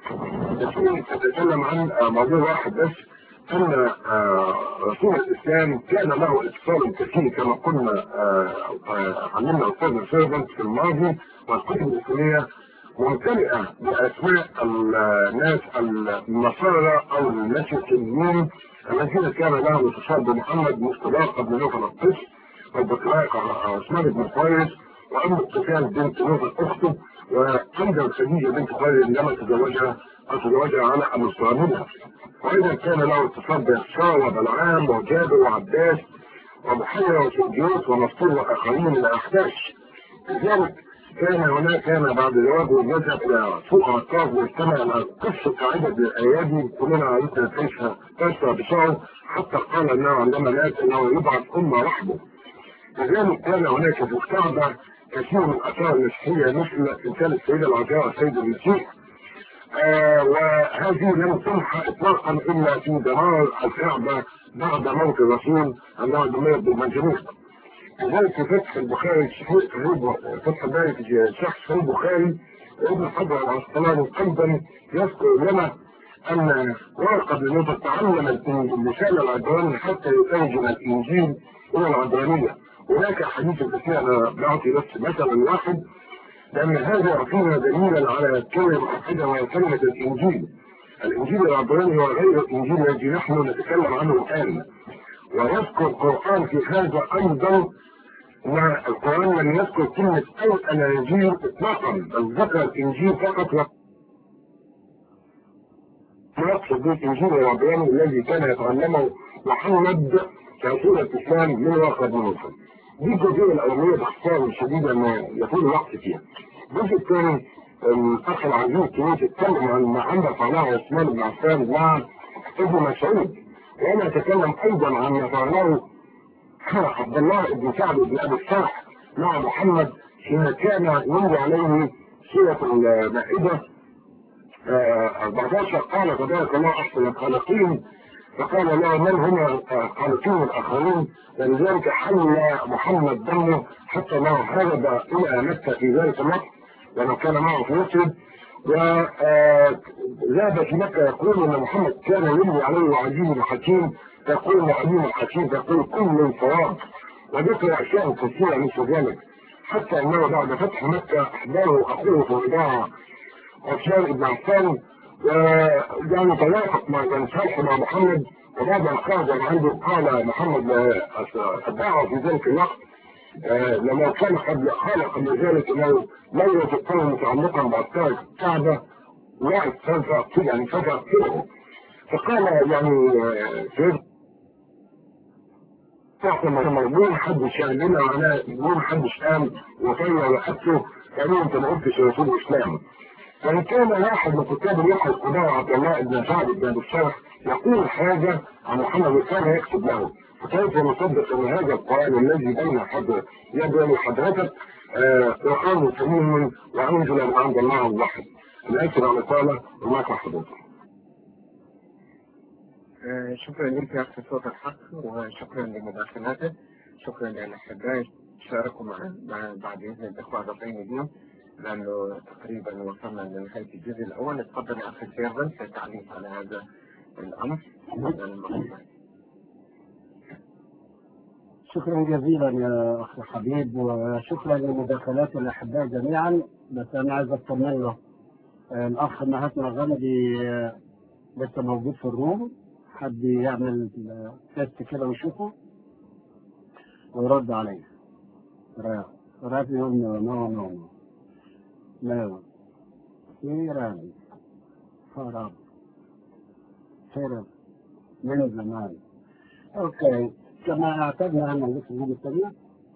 لكن تتكلم عن آه، موضوع واحد بس ان آه، رسول الاسلام كان له اتصال كثير كما قلنا آه، آه، علمنا استاذ سيرفنت في الماضي والكتب الاسلاميه ممتلئه باسماء الناس النصارى او المسيحيين الذين كان لهم اتصال بمحمد مستضاف بن نوفل القس والبكراء عثمان بن قيس وام سفيان بنت نوفل اخته وايضا خديجه بنت خالد عندما تزوجها او تزوجها على ابو صامده وايضا كان له اتصال بإحصاء وبلعام وجابر وعباس ومحيرة وسجيوس ومسطور واخرين من الاحداث لذلك كان هناك كان بعد زواجه يذهب الى سوق عكاظ ويستمع الى قصه عدد الايادي كلنا عرفنا كيف كيف بشعره حتى قال انه علم ناس انه يبعث امه وحده لذلك كان هناك في الكعبه كثير من الاثار المسيحيه مثل تمثال السيده العذراء السيد المسيح آه وهذه لم تمحى اطلاقا الا في دمار الكعبه بعد موت الرسول انه دمر بالمنجنيق لذلك في فتح البخاري صحيح فتح الباري في شخص صحيح البخاري ابن حجر العسقلاني ايضا يذكر لنا ان ورقه بن نوفل تعلم اللسان العبراني حتى يترجم الانجيل الى العبرانيه هناك حديث كثير انا بعطي بس مثلا واحد لان هذا يعطينا دليلا على كلمه واحده وهي كلمه الانجيل الانجيل العبراني هو غير الانجيل الذي نحن نتكلم عنه الان ويذكر القران في هذا ايضا مع القرآن لم يذكر كلمة أو الأناجيل إطلاقا بل ذكر الإنجيل فقط و يقصد به الإنجيل الرباني الذي كان يتعلمه محمد كرسول الإسلام من واقع بن موسى. دي الجزئية الأولانية باختصار شديدا ما يطول الوقت فيها. الجزء الثاني الأخ العزيز تونس اتكلم عن ما عمل فعله عثمان بن عفان مع ابن مسعود وأنا أتكلم أيضا عن ما فعله عبد الله بن سعد بن ابي الصالح مع محمد حين كان يمضي عليه سوره المائده 14 قال تبارك الله احسن الخالقين فقال له من هم الخالقين الاخرين ولذلك حل محمد دمه حتى ما هرب الى مكه في ذلك الوقت لما كان معه في يثرب وذهب في مكه يقول ان محمد كان يمضي عليه عزيز حكيم تقول معلوم الحكيم تقول كل صواب وذكر اشياء كثيره مثل ذلك حتى انه بعد فتح مكه احضره اخوه في الاداره عثمان بن عفان ويعني توافق مع كان صالح مع محمد وبعد ما خرج من عنده قال محمد اتبعه في ذلك الوقت لما كان قبل قال قبل ذلك انه لا يوجد قوم متعلقا باذكار الكعبه وقت سوف يعني سوف اقتله فقال يعني سيد احنا مربوط حدش يعني لنا معناه يقول حدش قام وطير وحدته قالوا انت ما قلتش رسول الاسلام فان كان واحد من كتاب الوحي القضاء عبد الله بن سعد بن ابي الشرح يقول حاجه عن محمد وكان يكتب له فكيف نصدق ان هذا القران الذي بين حضر يد حضرتك قران سليم وانزل من عند الله الوحي الاسر على طاله وما حضرتك شكرا لك يا أخي صوت الحق وشكرا لمداخلاتك شكرا للأحباء شاركوا مع مع بعد إذن الإخوة الرافعين اليوم لأنه تقريبا وصلنا لنهاية الجزء الأول اتفضل يا أخي سيرفن في التعليق على هذا الأمر شكرا جزيلا يا اخي حبيب وشكرا لمداخلات الاحباء جميعا بس انا عايز اطمن له الاخ مهاتما غاندي لسه موجود في الروم حد يعمل تيست كده ويشوفه ويرد عليه رات يقول نو نو نو نو إيران خراب خرب من زمان اوكي كما اعتدنا ان نلف الجزء الثانية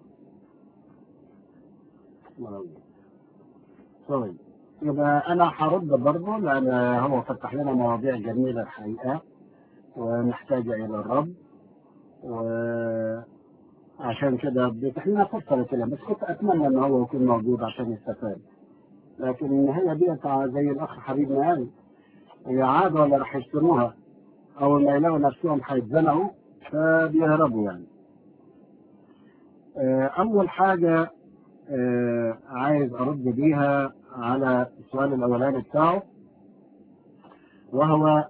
طيب يبقى انا هرد برضه لان هو فتح لنا مواضيع جميله الحقيقه ومحتاجه الى الرد وعشان كده بيتيح لنا فرصه لكلام بس كنت اتمنى ان هو يكون موجود عشان يستفاد لكن هي دي زي الاخ حبيبنا قال هي عاده ولا راح يشتروها اول ما يلاقوا نفسهم هيتزنقوا فبيهربوا يعني اول حاجه عايز ارد بيها على السؤال الاولاني بتاعه وهو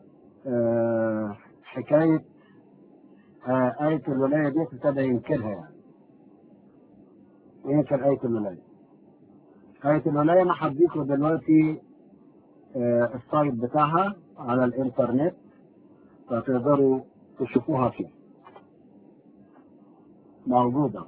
حكايه آية الولاية دي ابتدى ينكرها يعني ينكر آية الولاية آية الولاية أنا هديكوا دلوقتي السايت بتاعها على الإنترنت فتقدروا تشوفوها فيه موجودة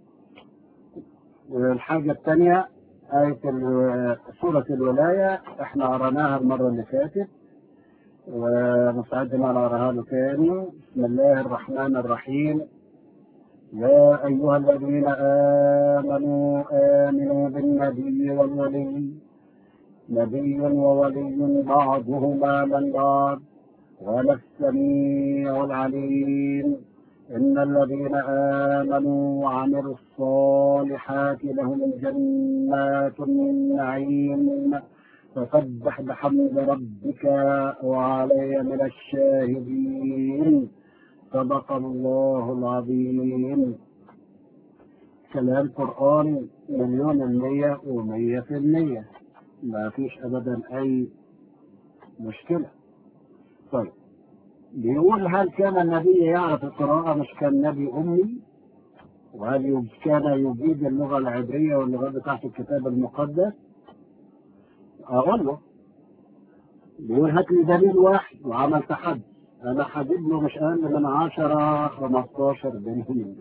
الحاجة الثانية آية سورة الولاية احنا قرأناها المرة اللي فاتت ومستعد ان انا اقراها له تاني بسم الله الرحمن الرحيم يا ايها الذين امنوا امنوا بالنبي والولي نبي وولي بعضهما من بعض ولا السميع العليم إن الذين آمنوا وعملوا الصالحات لهم جنات النعيم فسبح بحمد ربك وعلي من الشاهدين صدق الله العظيم كلام قرآن مليون المية ومية في المية ما فيش أبدا أي مشكلة طيب بيقول هل كان النبي يعرف القراءة مش كان نبي أمي وهل كان يجيد اللغة العبرية واللغات بتاعت الكتاب المقدس أقول له بيقول هات لي دليل واحد وعمل تحدي أنا هجيب له مش أقل من 10 15 دليل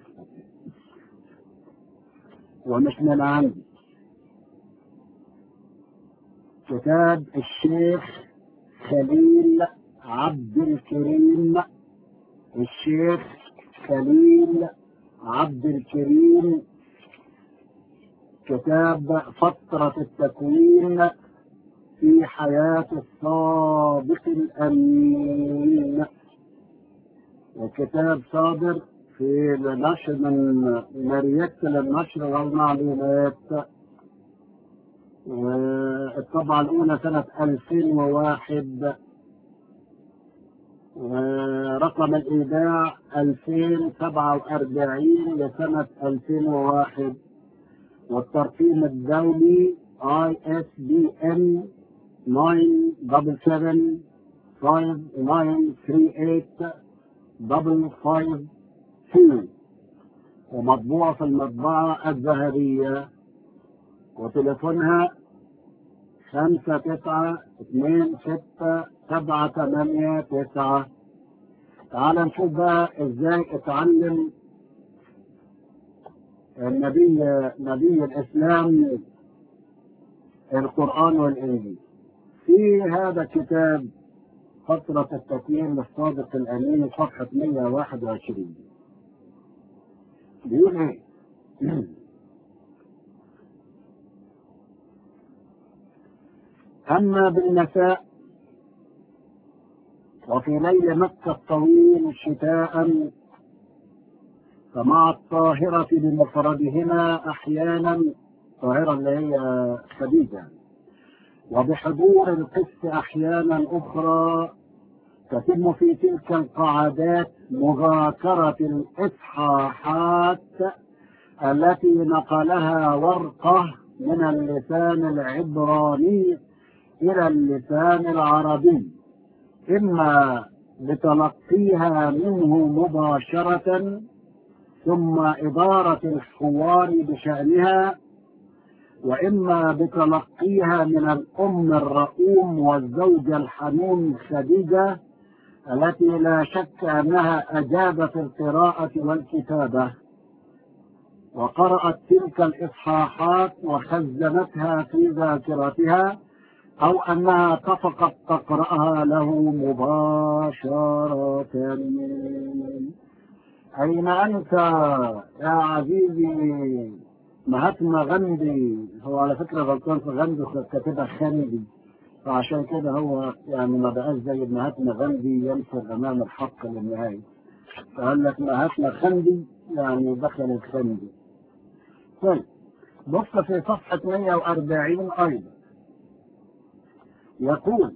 ومش من عندي كتاب الشيخ خليل عبد الكريم الشيخ خليل عبد الكريم كتاب فترة التكوين في حياة الصادق الأمين وكتاب صادر في النشر من مريت للنشر والمعلومات والطبعة الأولى سنة 2001 ورقم الإيداع 2047 لسنة 2001 والترقيم الدولي ISBN 977-5938-552 ومطبوعة في المطبعة الذهبية وتليفونها خمسة تسعة اثنين ستة سبعة ثمانية تسعة تعال نشوف بقى ازاي اتعلم النبي نبي الاسلام القرآن والإنجيل في هذا الكتاب فترة التكوين للصادق الأمين صفحة 121 بيقول إيه؟ أما بالمساء وفي ليل مكة الطويل شتاء فمع الطاهرة بمفردهما أحيانا الطاهرة اللي هي خديجة وبحضور القس أحيانا أخرى تتم في تلك القعدات مذاكرة الإصحاحات التي نقلها ورقة من اللسان العبراني إلى اللسان العربي إما بتلقيها منه مباشرة ثم إدارة الحوار بشأنها وإما بتلقيها من الأم الرؤوم والزوجة الحنون خديجة التي لا شك أنها أجابت القراءة والكتابة وقرأت تلك الإصحاحات وخزنتها في ذاكرتها أو أنها اتفقت تقرأها له مباشرة أين أنت يا عزيزي مهاتما غاندي هو على فكرة غلطان في غاندي كاتبها خاندي فعشان كده هو يعني ما بقاش زي مهاتما غاندي ينفر أمام الحق للنهاية فقال لك مهاتما خاندي يعني دخل الخندي طيب بص في صفحة 140 أيضا يقول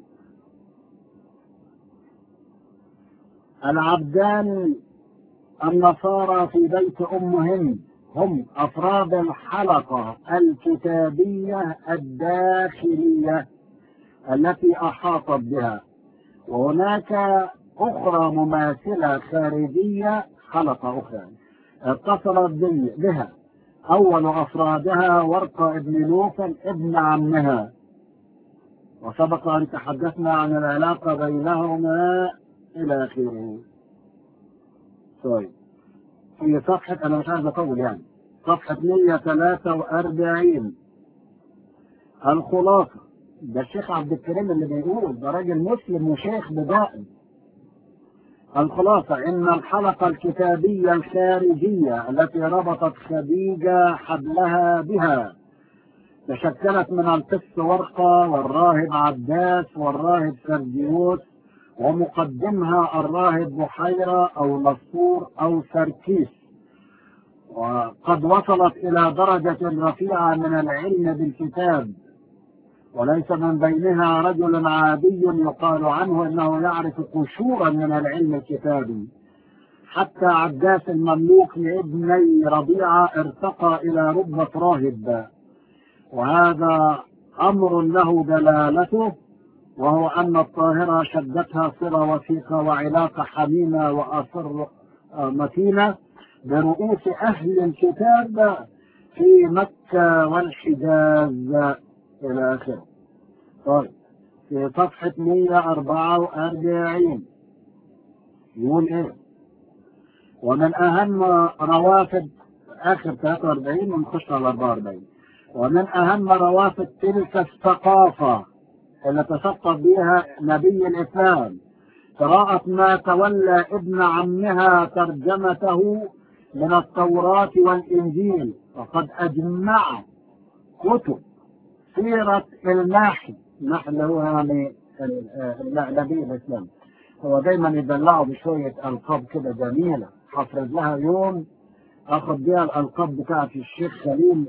العبدان النصارى في بيت أم هند هم أفراد الحلقة الكتابية الداخلية التي أحاطت بها وهناك أخرى مماثلة خارجية حلقة أخرى اتصلت بها أول أفرادها ورقة ابن نوفل ابن عمها وسبق أن تحدثنا عن العلاقة بينهما إلى آخره طيب في صفحة أنا مش عايز أطول يعني صفحة 143 الخلاصة ده الشيخ عبد الكريم اللي بيقول ده راجل مسلم وشيخ بدائي الخلاصة إن الحلقة الكتابية الخارجية التي ربطت خديجة حبلها بها تشكلت من القس ورقة والراهب عباس والراهب سرديوس ومقدمها الراهب بحيرة أو نصور أو سركيس وقد وصلت إلى درجة رفيعة من العلم بالكتاب وليس من بينها رجل عادي يقال عنه انه يعرف قشورا من العلم الكتابي حتى عباس المملوك لابني ربيعه ارتقى الى رتبه راهب وهذا امر له دلالته وهو ان الطاهره شدتها صله وثيقه وعلاقه حميمه واثر متينه برؤوس اهل الكتاب في مكه والحجاز إلى آخره. طيب في صفحة 144 يقول إيه؟ ومن أهم روافد آخر 43 ونخش على 44 ومن أهم روافد تلك الثقافة اللي تثقف بها نبي الإسلام قراءة ما تولى ابن عمها ترجمته من التوراة والإنجيل وقد أجمع كتب سيرة الماحي الماحي اللي هو يعني نبي الإسلام هو دايما يدلعوا بشوية ألقاب كده جميلة حفرز لها يوم أخذ بيها الألقاب بتاعت الشيخ خليل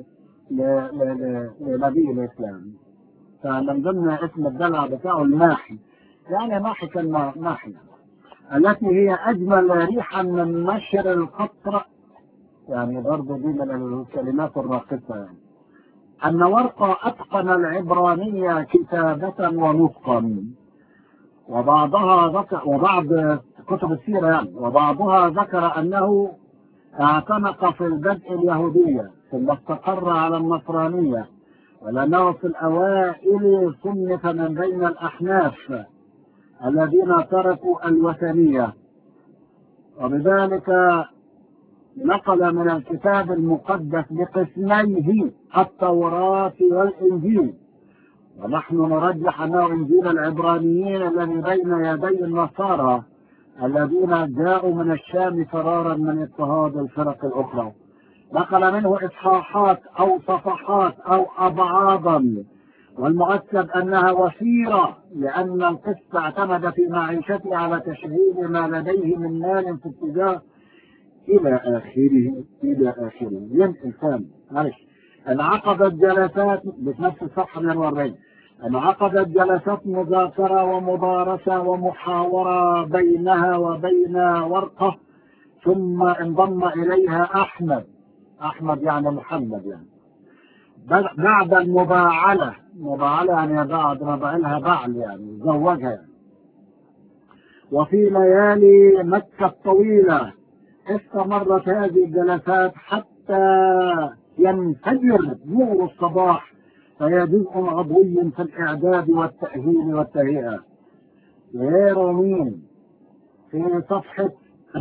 لنبي الإسلام فمن ضمن اسم الدلع بتاعه الماحي يعني ماحي كان ماحي التي هي أجمل ريحا من نشر القطر يعني برضه دي من الكلمات الراقصة يعني أن ورقة أتقن العبرانية كتابة ونطقا وبعضها ذكر وبعض كتب السيرة يعني وبعضها ذكر أنه اعتنق في البدء اليهودية ثم استقر على النصرانية ولأنه في الأوائل صنف من بين الأحناف الذين تركوا الوثنية وبذلك نقل من الكتاب المقدس بقسميه التوراة والإنجيل ونحن نرجح أنه إنجيل العبرانيين الذي بين يدي النصارى الذين جاءوا من الشام فرارا من اضطهاد الفرق الأخرى نقل منه إصحاحات أو صفحات أو أبعاضا والمؤكد أنها وفيرة لأن القس اعتمد في معيشته على تشغيل ما لديه من مال في اتجاه إلى آخره إلى آخره ينقل ثاني معلش انعقدت جلسات بنفس الصفحة 140 انعقدت جلسات مذاكرة ومبارسة ومحاورة بينها وبين ورقة ثم انضم إليها أحمد أحمد يعني محمد يعني بعد المباعلة مباعلة يعني بعد ما بعلها بعل يعني زوجها يعني. وفي ليالي مكة الطويلة استمرت هذه الجلسات حتى ينفجر نور الصباح فهي جزء عضوي في الإعداد والتأهيل والتهيئة غير مين في صفحة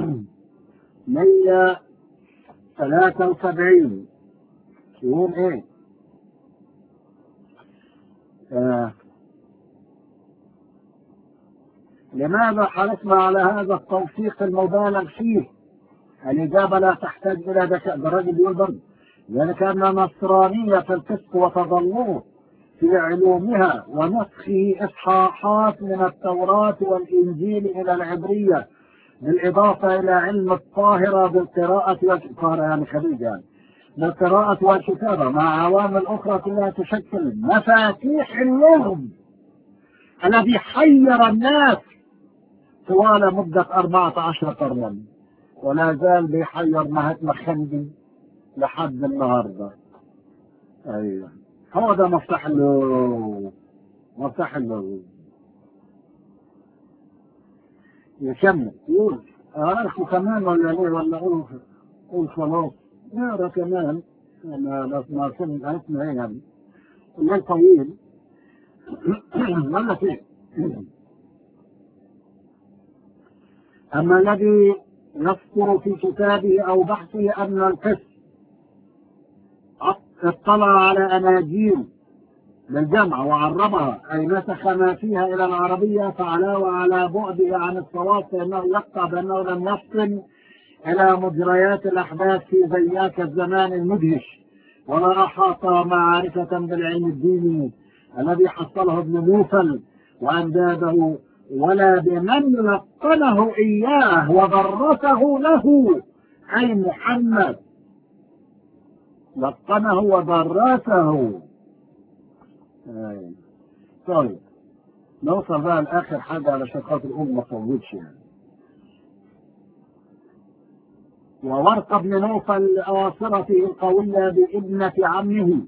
173 يقول ايه آه. لماذا حرصنا على هذا التوثيق المبالغ فيه الإجابة لا تحتاج إلى ذكاء ده الراجل بيقول برضه ذلك أن نصرانية الفسق وتضلوه في علومها ونسخه إصحاحات من التوراة والإنجيل إلى العبرية بالإضافة إلى علم الطاهرة بالقراءة والكتابة يعني خليج يعني بالقراءة والكتابة مع عوامل أخرى كلها تشكل مفاتيح اللغم الذي حير الناس طوال مدة 14 قرنا ولا زال بيحير مهاتما خندي لحد النهارده ايوه هو ده مفتاح اللغة مفتاح اللغة يكمل يقول أعرف كمان ولا ليه ولا أقول قول خلاص نقرا كمان أنا ما فهمت عرفنا إيه يعني الليل طويل ولا فيه أما الذي يذكر في كتابه أو بحثه أن القس اطلع على أناجيل للجمع وعربها أي نسخ ما فيها إلى العربية فعلاوة على بعده عن الصواب فإنه يقطع بأنه لم يفطن إلى مجريات الأحداث في ذياك الزمان المدهش ولا أحاط معرفة بالعلم الديني الذي حصله ابن موسى وأنداده ولا بمن لقنه إياه ودرسه له أي محمد لقنه ودرسه أي. طيب نوصل بقى لآخر حاجة علشان خاطر الأم ما تفوتش يعني وورقة بن نوفل أواصرته القوية بابنة عمه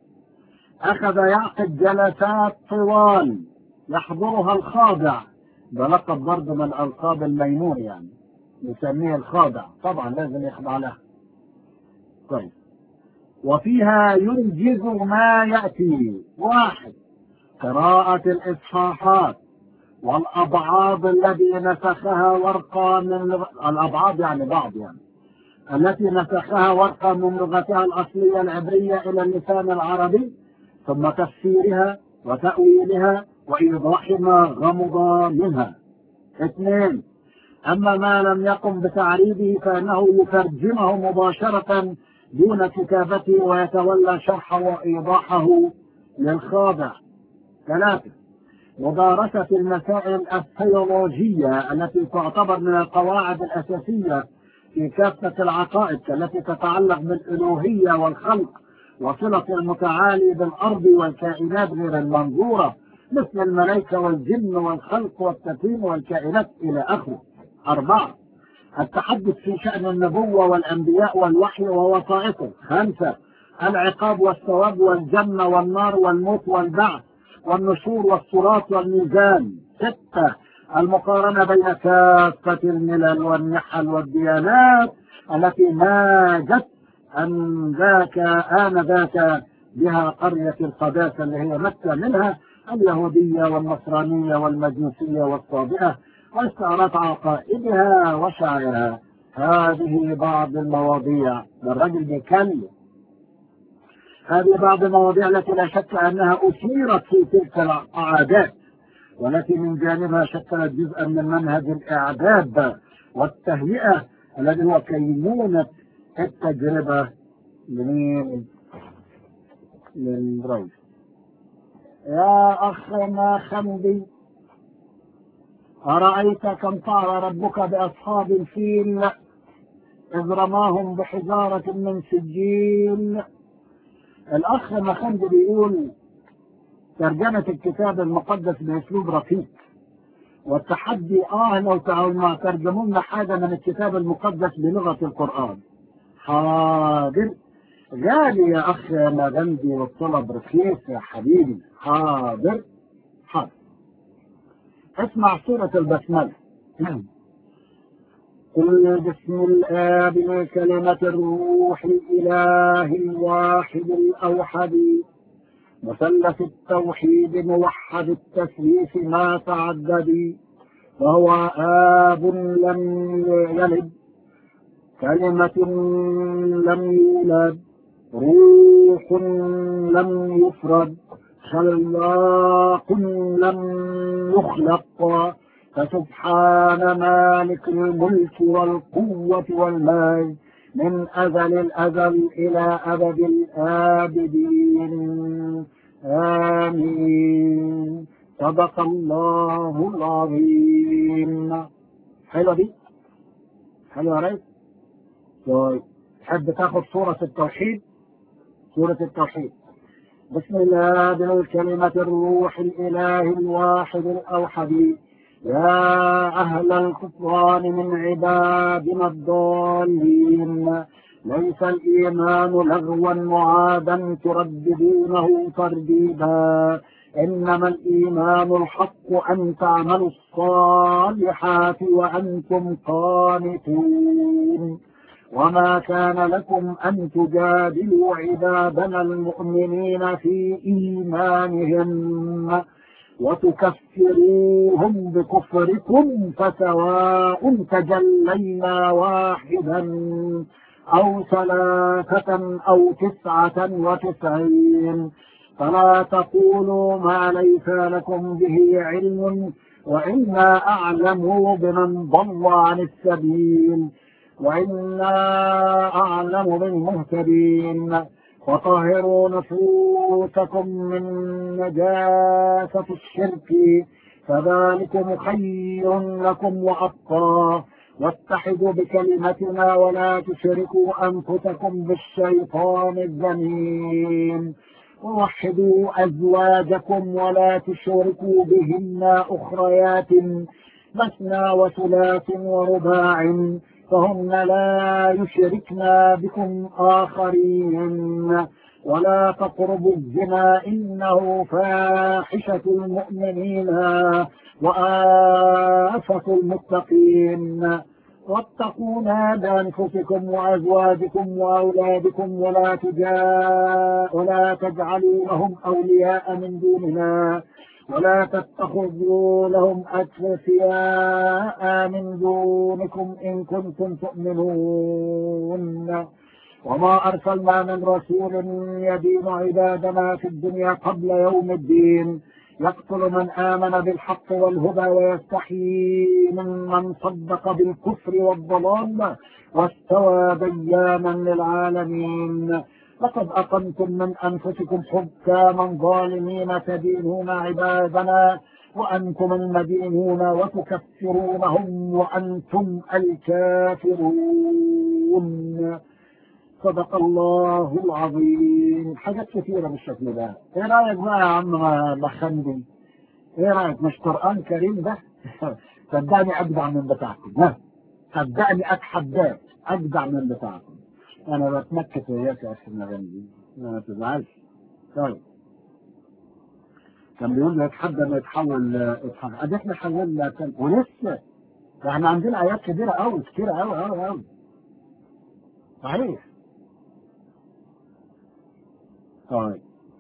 أخذ يعقد جلسات طوال يحضرها الخاضع ده لقب برضه من ألقاب الميمون يعني نسميه الخاضع طبعا لازم يخضع له طيب وفيها ينجز ما يأتي واحد قراءة الإصحاحات والأبعاض الذي نسخها ورقة من الأبعاض يعني بعض يعني التي نسخها ورقة من لغتها الأصلية العبرية إلى اللسان العربي ثم تفسيرها وتأويلها وإيضاح ما غمض منها اثنين أما ما لم يقم بتعريبه فإنه يترجمه مباشرة دون كتابته ويتولى شرحه وإيضاحه للخاضع ثلاثة مدارسة المسائل الثيولوجية التي تعتبر من القواعد الأساسية في كافة العقائد التي تتعلق بالألوهية والخلق وصلة المتعالي بالأرض والكائنات غير المنظورة مثل الملائكة والجن والخلق والتكوين والكائنات إلى آخره أربعة التحدث في شأن النبوة والأنبياء والوحي ووسائطه خمسة العقاب والثواب والجنة والنار والموت والبعث والنشور والصراط والميزان ستة المقارنة بين كافة الملل والنحل والديانات التي ناجت أن ذاك آن ذاك بها قرية القداسة اللي هي مكة منها اليهودية والنصرانية والمجوسية والصابئة واستعارات عقائدها وشعرها هذه بعض المواضيع الرجل بيكلم هذه بعض المواضيع التي لا شك أنها أثيرت في تلك العادات والتي من جانبها شكلت جزءا من منهج الإعداد والتهيئة الذي هو كينونة التجربة لمين؟ للرئيس يا أخ ما خمدي أرأيت كم فعل ربك بأصحاب الفيل إذ رماهم بحجارة من سجيل الأخ مخند بيقول ترجمة الكتاب المقدس بأسلوب رفيق والتحدي اه لو تعالوا ترجموا لنا حاجة من الكتاب المقدس بلغة القرآن حاضر غالي يا أخ مغندي والطلب رخيص يا حبيبي حاضر حاضر اسمع سورة البسملة قل بسم الآب كلمة الروح الإله الواحد الأوحد مثلث التوحيد موحد التثليث ما تعدد وهو آب لم يلد كلمة لم يولد روح لم يفرد خلاق لم يخلق فسبحان مالك الملك والقوة والمال من أزل الأزل إلى أبد الآبدين آمين صدق الله العظيم حلوة دي حلوة يا ريس طيب تحب تاخد سورة التوحيد سورة التوحيد بسم الله بالكلمة الروح الإله الواحد الأوحد يا أهل الكفران من عبادنا الضالين ليس الإيمان لغوا معادا ترددونه ترديدا إنما الإيمان الحق أن تعملوا الصالحات وأنتم قانتون وما كان لكم أن تجادلوا عبادنا المؤمنين في إيمانهم وتكفروهم بكفركم فسواء تجلينا واحدا أو ثلاثة أو تسعة وتسعين فلا تقولوا ما ليس لكم به علم وإنا أعلم بمن ضل عن السبيل وإنا أعلم بالمهتدين وطهروا نفوسكم من نجاسة الشرك فذلكم خير لكم وأبقى واتحدوا بكلمتنا ولا تشركوا أنفسكم بالشيطان الذميم ووحدوا أزواجكم ولا تشركوا بهن أخريات مثنى وثلاث ورباع فهن لا يشركن بكم آخرين ولا تقربوا الزنا إنه فاحشة المؤمنين وآفة المتقين واتقوا ما بأنفسكم وأزواجكم وأولادكم ولا تجا ولا تجعلوا لهم أولياء من دوننا ولا تتخذوا لهم أسفياء من دونكم إن كنتم تؤمنون وما أرسلنا من رسول يدين عبادنا في الدنيا قبل يوم الدين يقتل من آمن بالحق والهدى ويستحيي ممن صدق بالكفر والضلال واستوى ديانا للعالمين لقد أقمتم من أنفسكم حكاما ظالمين تدينون عبادنا وأنتم المدينون وتكفرونهم وأنتم الكافرون صدق الله العظيم حاجات كثيرة بالشكل ده ايه رأيك بقى يا عم مخندي ايه رأيك مش قرآن كريم ده صدقني أجدع من بتاعكم ها صدقني أتحداك أجدع من بتاعكم أنا بتنكت وياك يا أخي المغني ما تزعلش طيب كان بيقول لي اتحدى ما يتحول اتحول ادي احنا حولنا كان ولسه ده احنا عندنا ايات كبيره قوي كتيره قوي قوي قوي صحيح طيب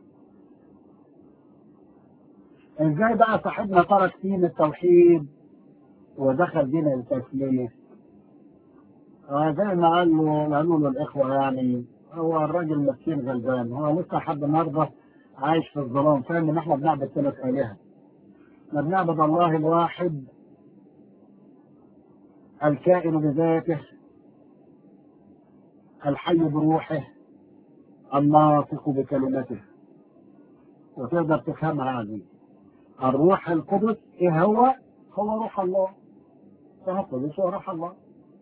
ازاي بقى صاحبنا ترك دين التوحيد ودخل دين التثليث آه زي ما قال له قالوا له الاخوه يعني هو الراجل مسكين غلبان هو لسه لحد النهارده عايش في الظلام فاهم ان احنا بنعبد ثلاث الهه احنا بنعبد الله الواحد الكائن بذاته الحي بروحه الناطق بكلمته وتقدر تفهمها هذه الروح القدس ايه هو؟ هو روح الله روح القدس هو روح الله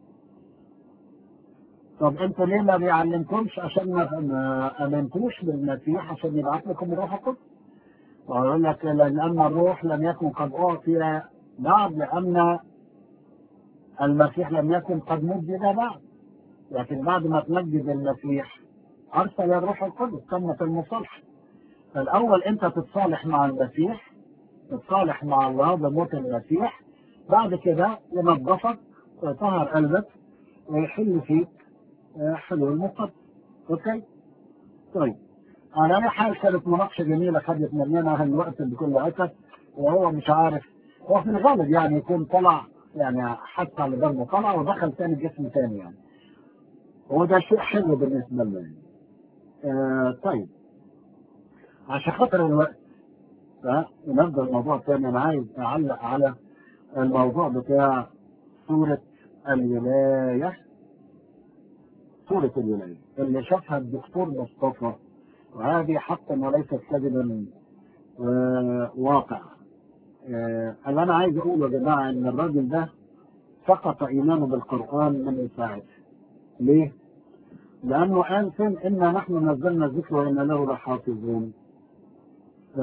طب انتوا ليه ما بيعلمكمش عشان ما ما امنتوش بالمسيح عشان يبعث لكم الروح القدس ويقول لك لأن أما الروح لم يكن قد أعطي بعد لأن المسيح لم يكن قد مجد بعد لكن بعد ما تمجد المسيح أرسل الروح القدس تمت المصالحة فالأول أنت تتصالح مع المسيح تتصالح مع الله بموت المسيح بعد كده ينظفك ويطهر قلبك ويحل فيك حلول مقدس اوكي طيب على اي حال كانت مناقشه جميله خدت مننا الوقت بكل اسف وهو مش عارف هو في الغالب يعني يكون طلع يعني حتى على بالنا طلع ودخل تاني جسم تاني يعني وده شيء حلو بالنسبه لنا يعني. آه طيب عشان خاطر الوقت ونبدا الموضوع تاني انا عايز اعلق على الموضوع بتاع سوره الولايه سورة الولاية اللي شافها الدكتور مصطفى وهذه حقا وليست كذبا آه واقع آه اللي انا عايز اقوله يا جماعه ان الراجل ده سقط ايمانه بالقران من ساعته ليه؟ لانه قال فين انا نحن نزلنا الذكر وانا له لحافظون ف...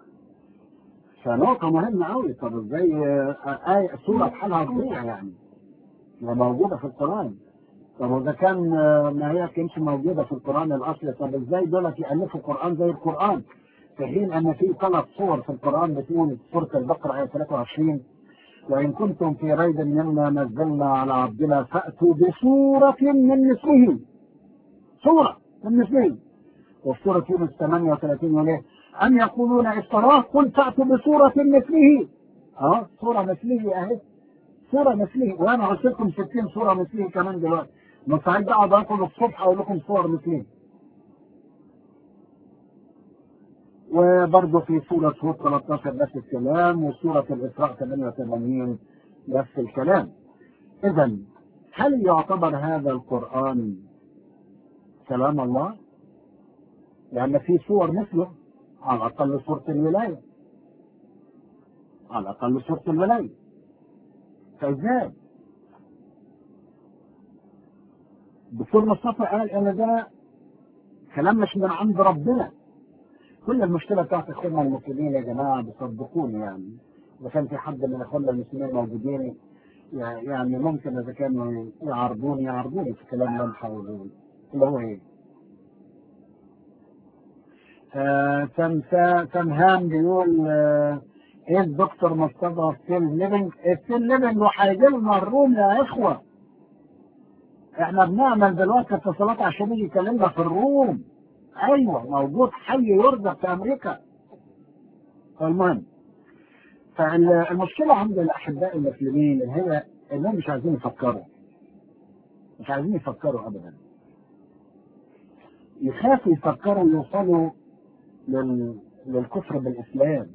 فنقطة مهمة قوي طب ازاي آية سورة بحالها تضيع يعني هي موجودة في القرآن طب واذا كان ما هي كانش موجوده في القران الاصلي طب ازاي دول يالفوا قران زي القران في حين ان في ثلاث صور في القران بتقول سوره البقره ايه 23 وان كنتم في ريب مما نزلنا على عبدنا فاتوا بصوره من مثله صوره من مثله وفي سوره يونس 38 يقول ايه ام يقولون افتراه قل فاتوا بصوره مثله اه صوره مثله اهي صوره مثله وانا قلت لكم 60 صوره مثله كمان دلوقتي مستعد اقعد اكل الصبح اقول لكم صور مثلين وبرضه في سورة هود 13 نفس الكلام وسورة الإسراء 88 نفس الكلام إذا هل يعتبر هذا القرآن كلام الله؟ لأن في صور مثله على الأقل سورة الولاية على الأقل سورة الولاية فإزاي؟ الدكتور مصطفى قال ان ده كلام مش من عند ربنا كل المشكله بتاعت اخواننا المسلمين يا جماعه بيصدقوني يعني اذا كان في حد من اخواننا المسلمين موجودين يعني ممكن اذا كانوا يعرضوني يعرضوني في كلام اللي انا حاولون اللي هو ايه؟ آه سمهام بيقول آه ايه الدكتور مصطفى ستيل ليفنج ستيل ليفنج وهيجي لنا الروم يا اخوه احنا بنعمل دلوقتي اتصالات عشان يجي يكلمنا في الروم ايوه موجود حي يرزق في امريكا المهم فالمشكله عند الاحباء المسلمين اللي هي انهم مش عايزين يفكروا مش عايزين يفكروا ابدا يخافوا يفكروا يوصلوا لل... للكفر بالاسلام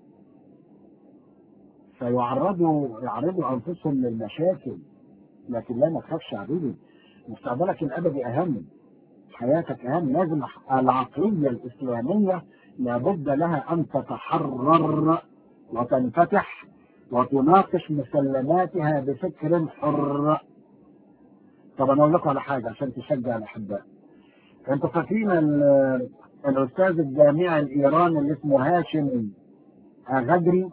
فيعرضوا يعرضوا انفسهم للمشاكل لكن لا ما تخافش يا حبيبي مستقبلك الابدي اهم حياتك اهم لازم العقليه الاسلاميه لابد لها ان تتحرر وتنفتح وتناقش مسلماتها بفكر حر طب انا اقول لكم على حاجه عشان تشجع الاحباء انتوا فاكرين الاستاذ الجامعي الايراني اللي اسمه هاشم غدري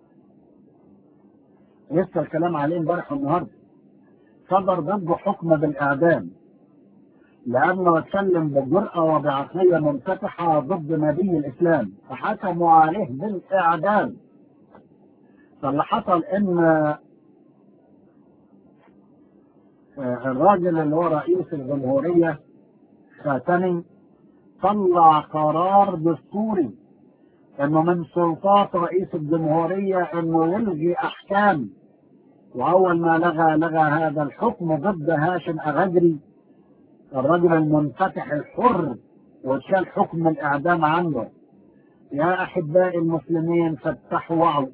لسه الكلام عليه امبارح والنهارده صدر ضده حكم بالاعدام لانه اتكلم بجرأه وبعقليه منفتحه ضد نبي الاسلام فحكموا عليه بالاعدام فاللي حصل ان الراجل اللي هو رئيس الجمهوريه خاتمي طلع قرار دستوري انه من سلطات رئيس الجمهوريه انه يلغي احكام واول ما لغى لغى هذا الحكم ضد هاشم اغدري الرجل المنفتح الحر وشال حكم الاعدام عنه يا احبائي المسلمين فتحوا وعوا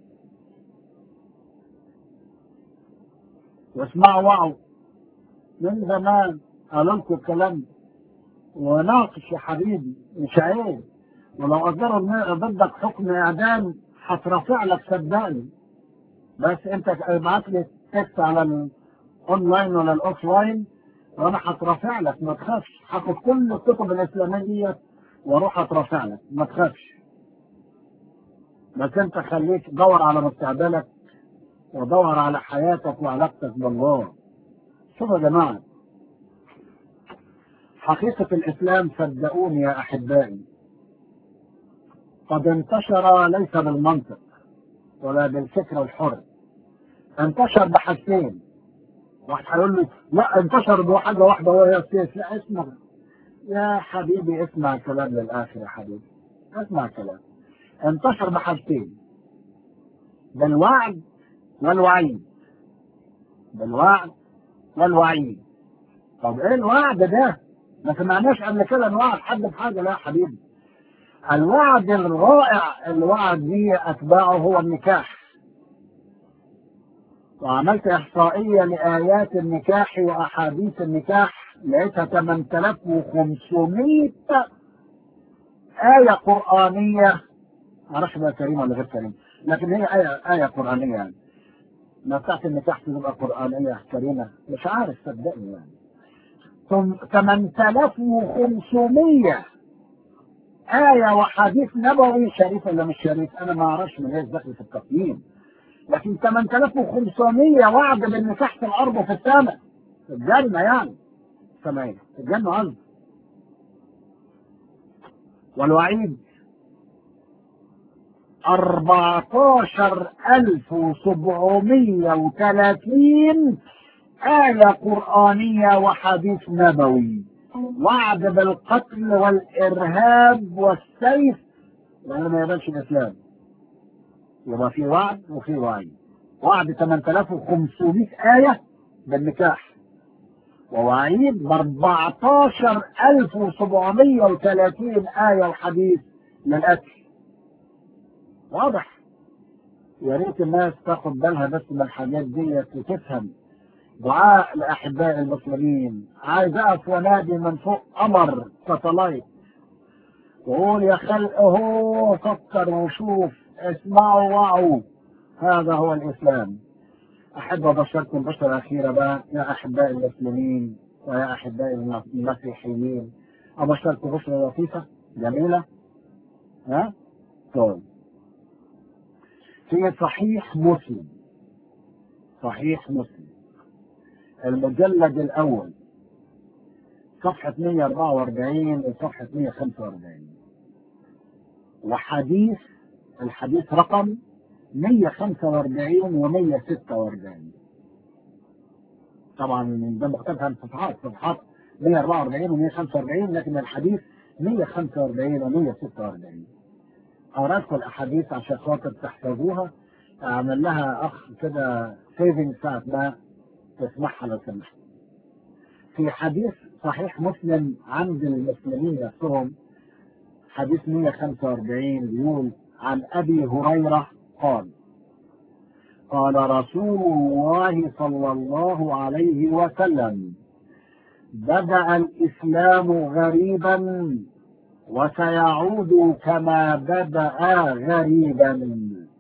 واسمعوا وعوا من زمان قالوا لكم الكلام وناقش يا حبيبي مش عيب ولو اصدروا ضدك حكم اعدام هترافع لك صدقني بس انت ابعت لي تكست على الاونلاين ولا الاوف لاين وانا هترافع لك ما تخافش هاخد كل الكتب الاسلاميه ديت واروح اترافع لك ما تخافش بس انت خليك دور على مستقبلك ودور على حياتك وعلاقتك بالله شوفوا يا جماعة حقيقة الإسلام صدقوني يا أحبائي قد انتشر ليس بالمنطق ولا بالفكر الحر انتشر بحاجتين واحد هيقول لي لا انتشر بحاجة واحدة وهي السيف لا اسمع يا حبيبي اسمع الكلام للآخر يا حبيبي اسمع الكلام انتشر بحاجتين بالوعد والوعيد بالوعد والوعيد طب ايه الوعد ده ما سمعناش قبل كده نوعد حد بحاجه لا يا حبيبي الوعد الرائع اللي وعد به اتباعه هو النكاح وعملت احصائيه لايات النكاح واحاديث النكاح لقيتها 8500 آية قرآنية معرفش بقى كريم ولا غير كريم لكن هي آية آية قرآنية يعني ما بتاعت النكاح تبقى قرآنية كريمة مش عارف صدقني يعني ثم 8500 آية وحديث نبوي شريف ولا مش شريف أنا ما أعرفش من إيش دخل في التقييم لكن 8500 وعد بالنكاح في الأرض وفي السماء في الجنة يعني سماء في الجنة قصدي والوعيد أربعتاشر ألف وسبعمية وثلاثين آية قرآنية وحديث نبوي وعد بالقتل والإرهاب والسيف لأنه ما يقبلش الإسلام يبقى في وعد وفي وعيد وعد 8500 آية بالنكاح ووعيد ب 14730 آية وحديث للقتل واضح يا ريت الناس تاخد بالها بس من الحاجات ديت وتفهم دعاء لاحباء المسلمين عايز اقف ونادي من فوق قمر ساتلايت وقول يا خلق هو فكر وشوف اسمعوا وعوا هذا هو الاسلام احب ابشركم بشرة اخيرة بقى يا احباء المسلمين ويا احباء المسيحيين ابشركم بشرة لطيفة جميلة ها طيب في صحيح مسلم صحيح مسلم المجلد الأول صفحة 144 وصفحة 145 وحديث الحديث رقم 145 و 146 طبعا ده مختلف عن صفحات صفحات 144 و 145 لكن الحديث 145 و 146 أوراق الأحاديث عشان خاطر تحفظوها أعمل لها أخ كده سيفنج ساعة ما تسمعها لو سمحت. في حديث صحيح مسلم عند المسلمين نفسهم حديث 145 بيقول عن أبي هريرة قال قال رسول الله صلى الله عليه وسلم بدأ الإسلام غريبا وسيعود كما بدأ غريبا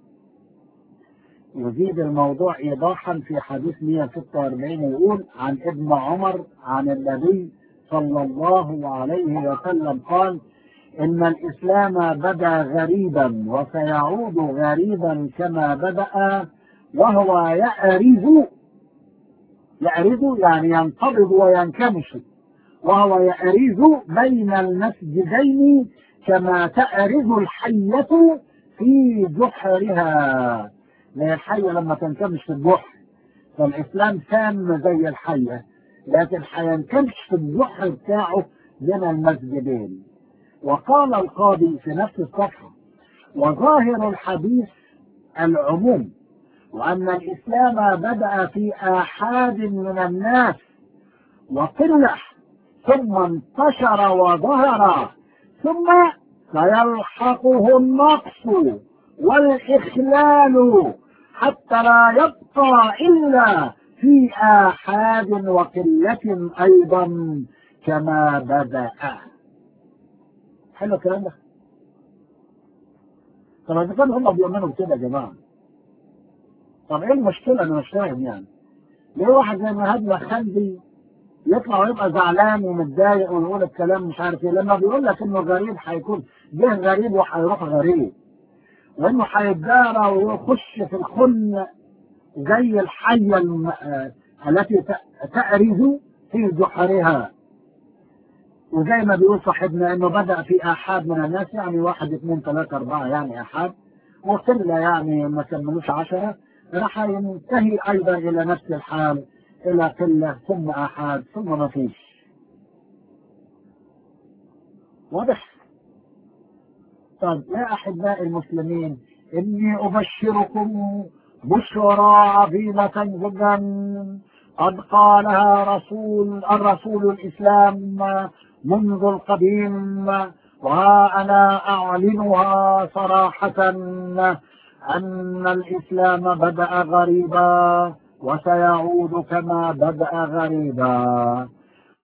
يزيد الموضوع إيضاحا في حديث 146 يقول عن ابن عمر عن النبي صلى الله عليه وسلم قال إن الإسلام بدأ غريبا وسيعود غريبا كما بدأ وهو يأرز يأرز يعني ينقبض وينكمش وهو يأرز بين المسجدين كما تأرز الحية في جحرها زي الحية لما تنكمش في الجحر فالإسلام سام زي الحية لكن هينكمش في الجحر بتاعه بين المسجدين وقال القاضي في نفس الصفحة وظاهر الحديث العموم وأن الإسلام بدأ في آحاد من الناس وقلة ثم انتشر وظهر ثم سيلحقه النقص والإخلال حتى لا يبقى إلا في آحاد وقلة أيضا كما بدأ حلو الكلام ده طب إذا كانوا هم بيؤمنوا كده يا جماعة طب إيه المشكلة أنا مش فاهم يعني ليه واحد زي مهاب مخندي يطلع ويبقى زعلان ومتضايق ويقول الكلام مش عارف ايه لما بيقول لك انه غريب هيكون جه غريب وهيروح غريب وانه هيتدارى ويخش في الخن زي الحية الم- آه، التي ت- تأرز في جحرها وزي ما بيقول صاحبنا انه بدأ في احاد من الناس يعني واحد اثنين ثلاثة اربعة يعني احاد وقلة يعني ما كملوش عشرة راح ينتهي ايضا الى نفس الحال الى قلة ثم احاد ثم ما فيش واضح طيب يا احباء المسلمين اني ابشركم بشرى عظيمة جدا قد قالها رسول الرسول الاسلام منذ القديم وأنا أعلنها صراحة أن الإسلام بدأ غريبا وسيعود كما بدأ غريبا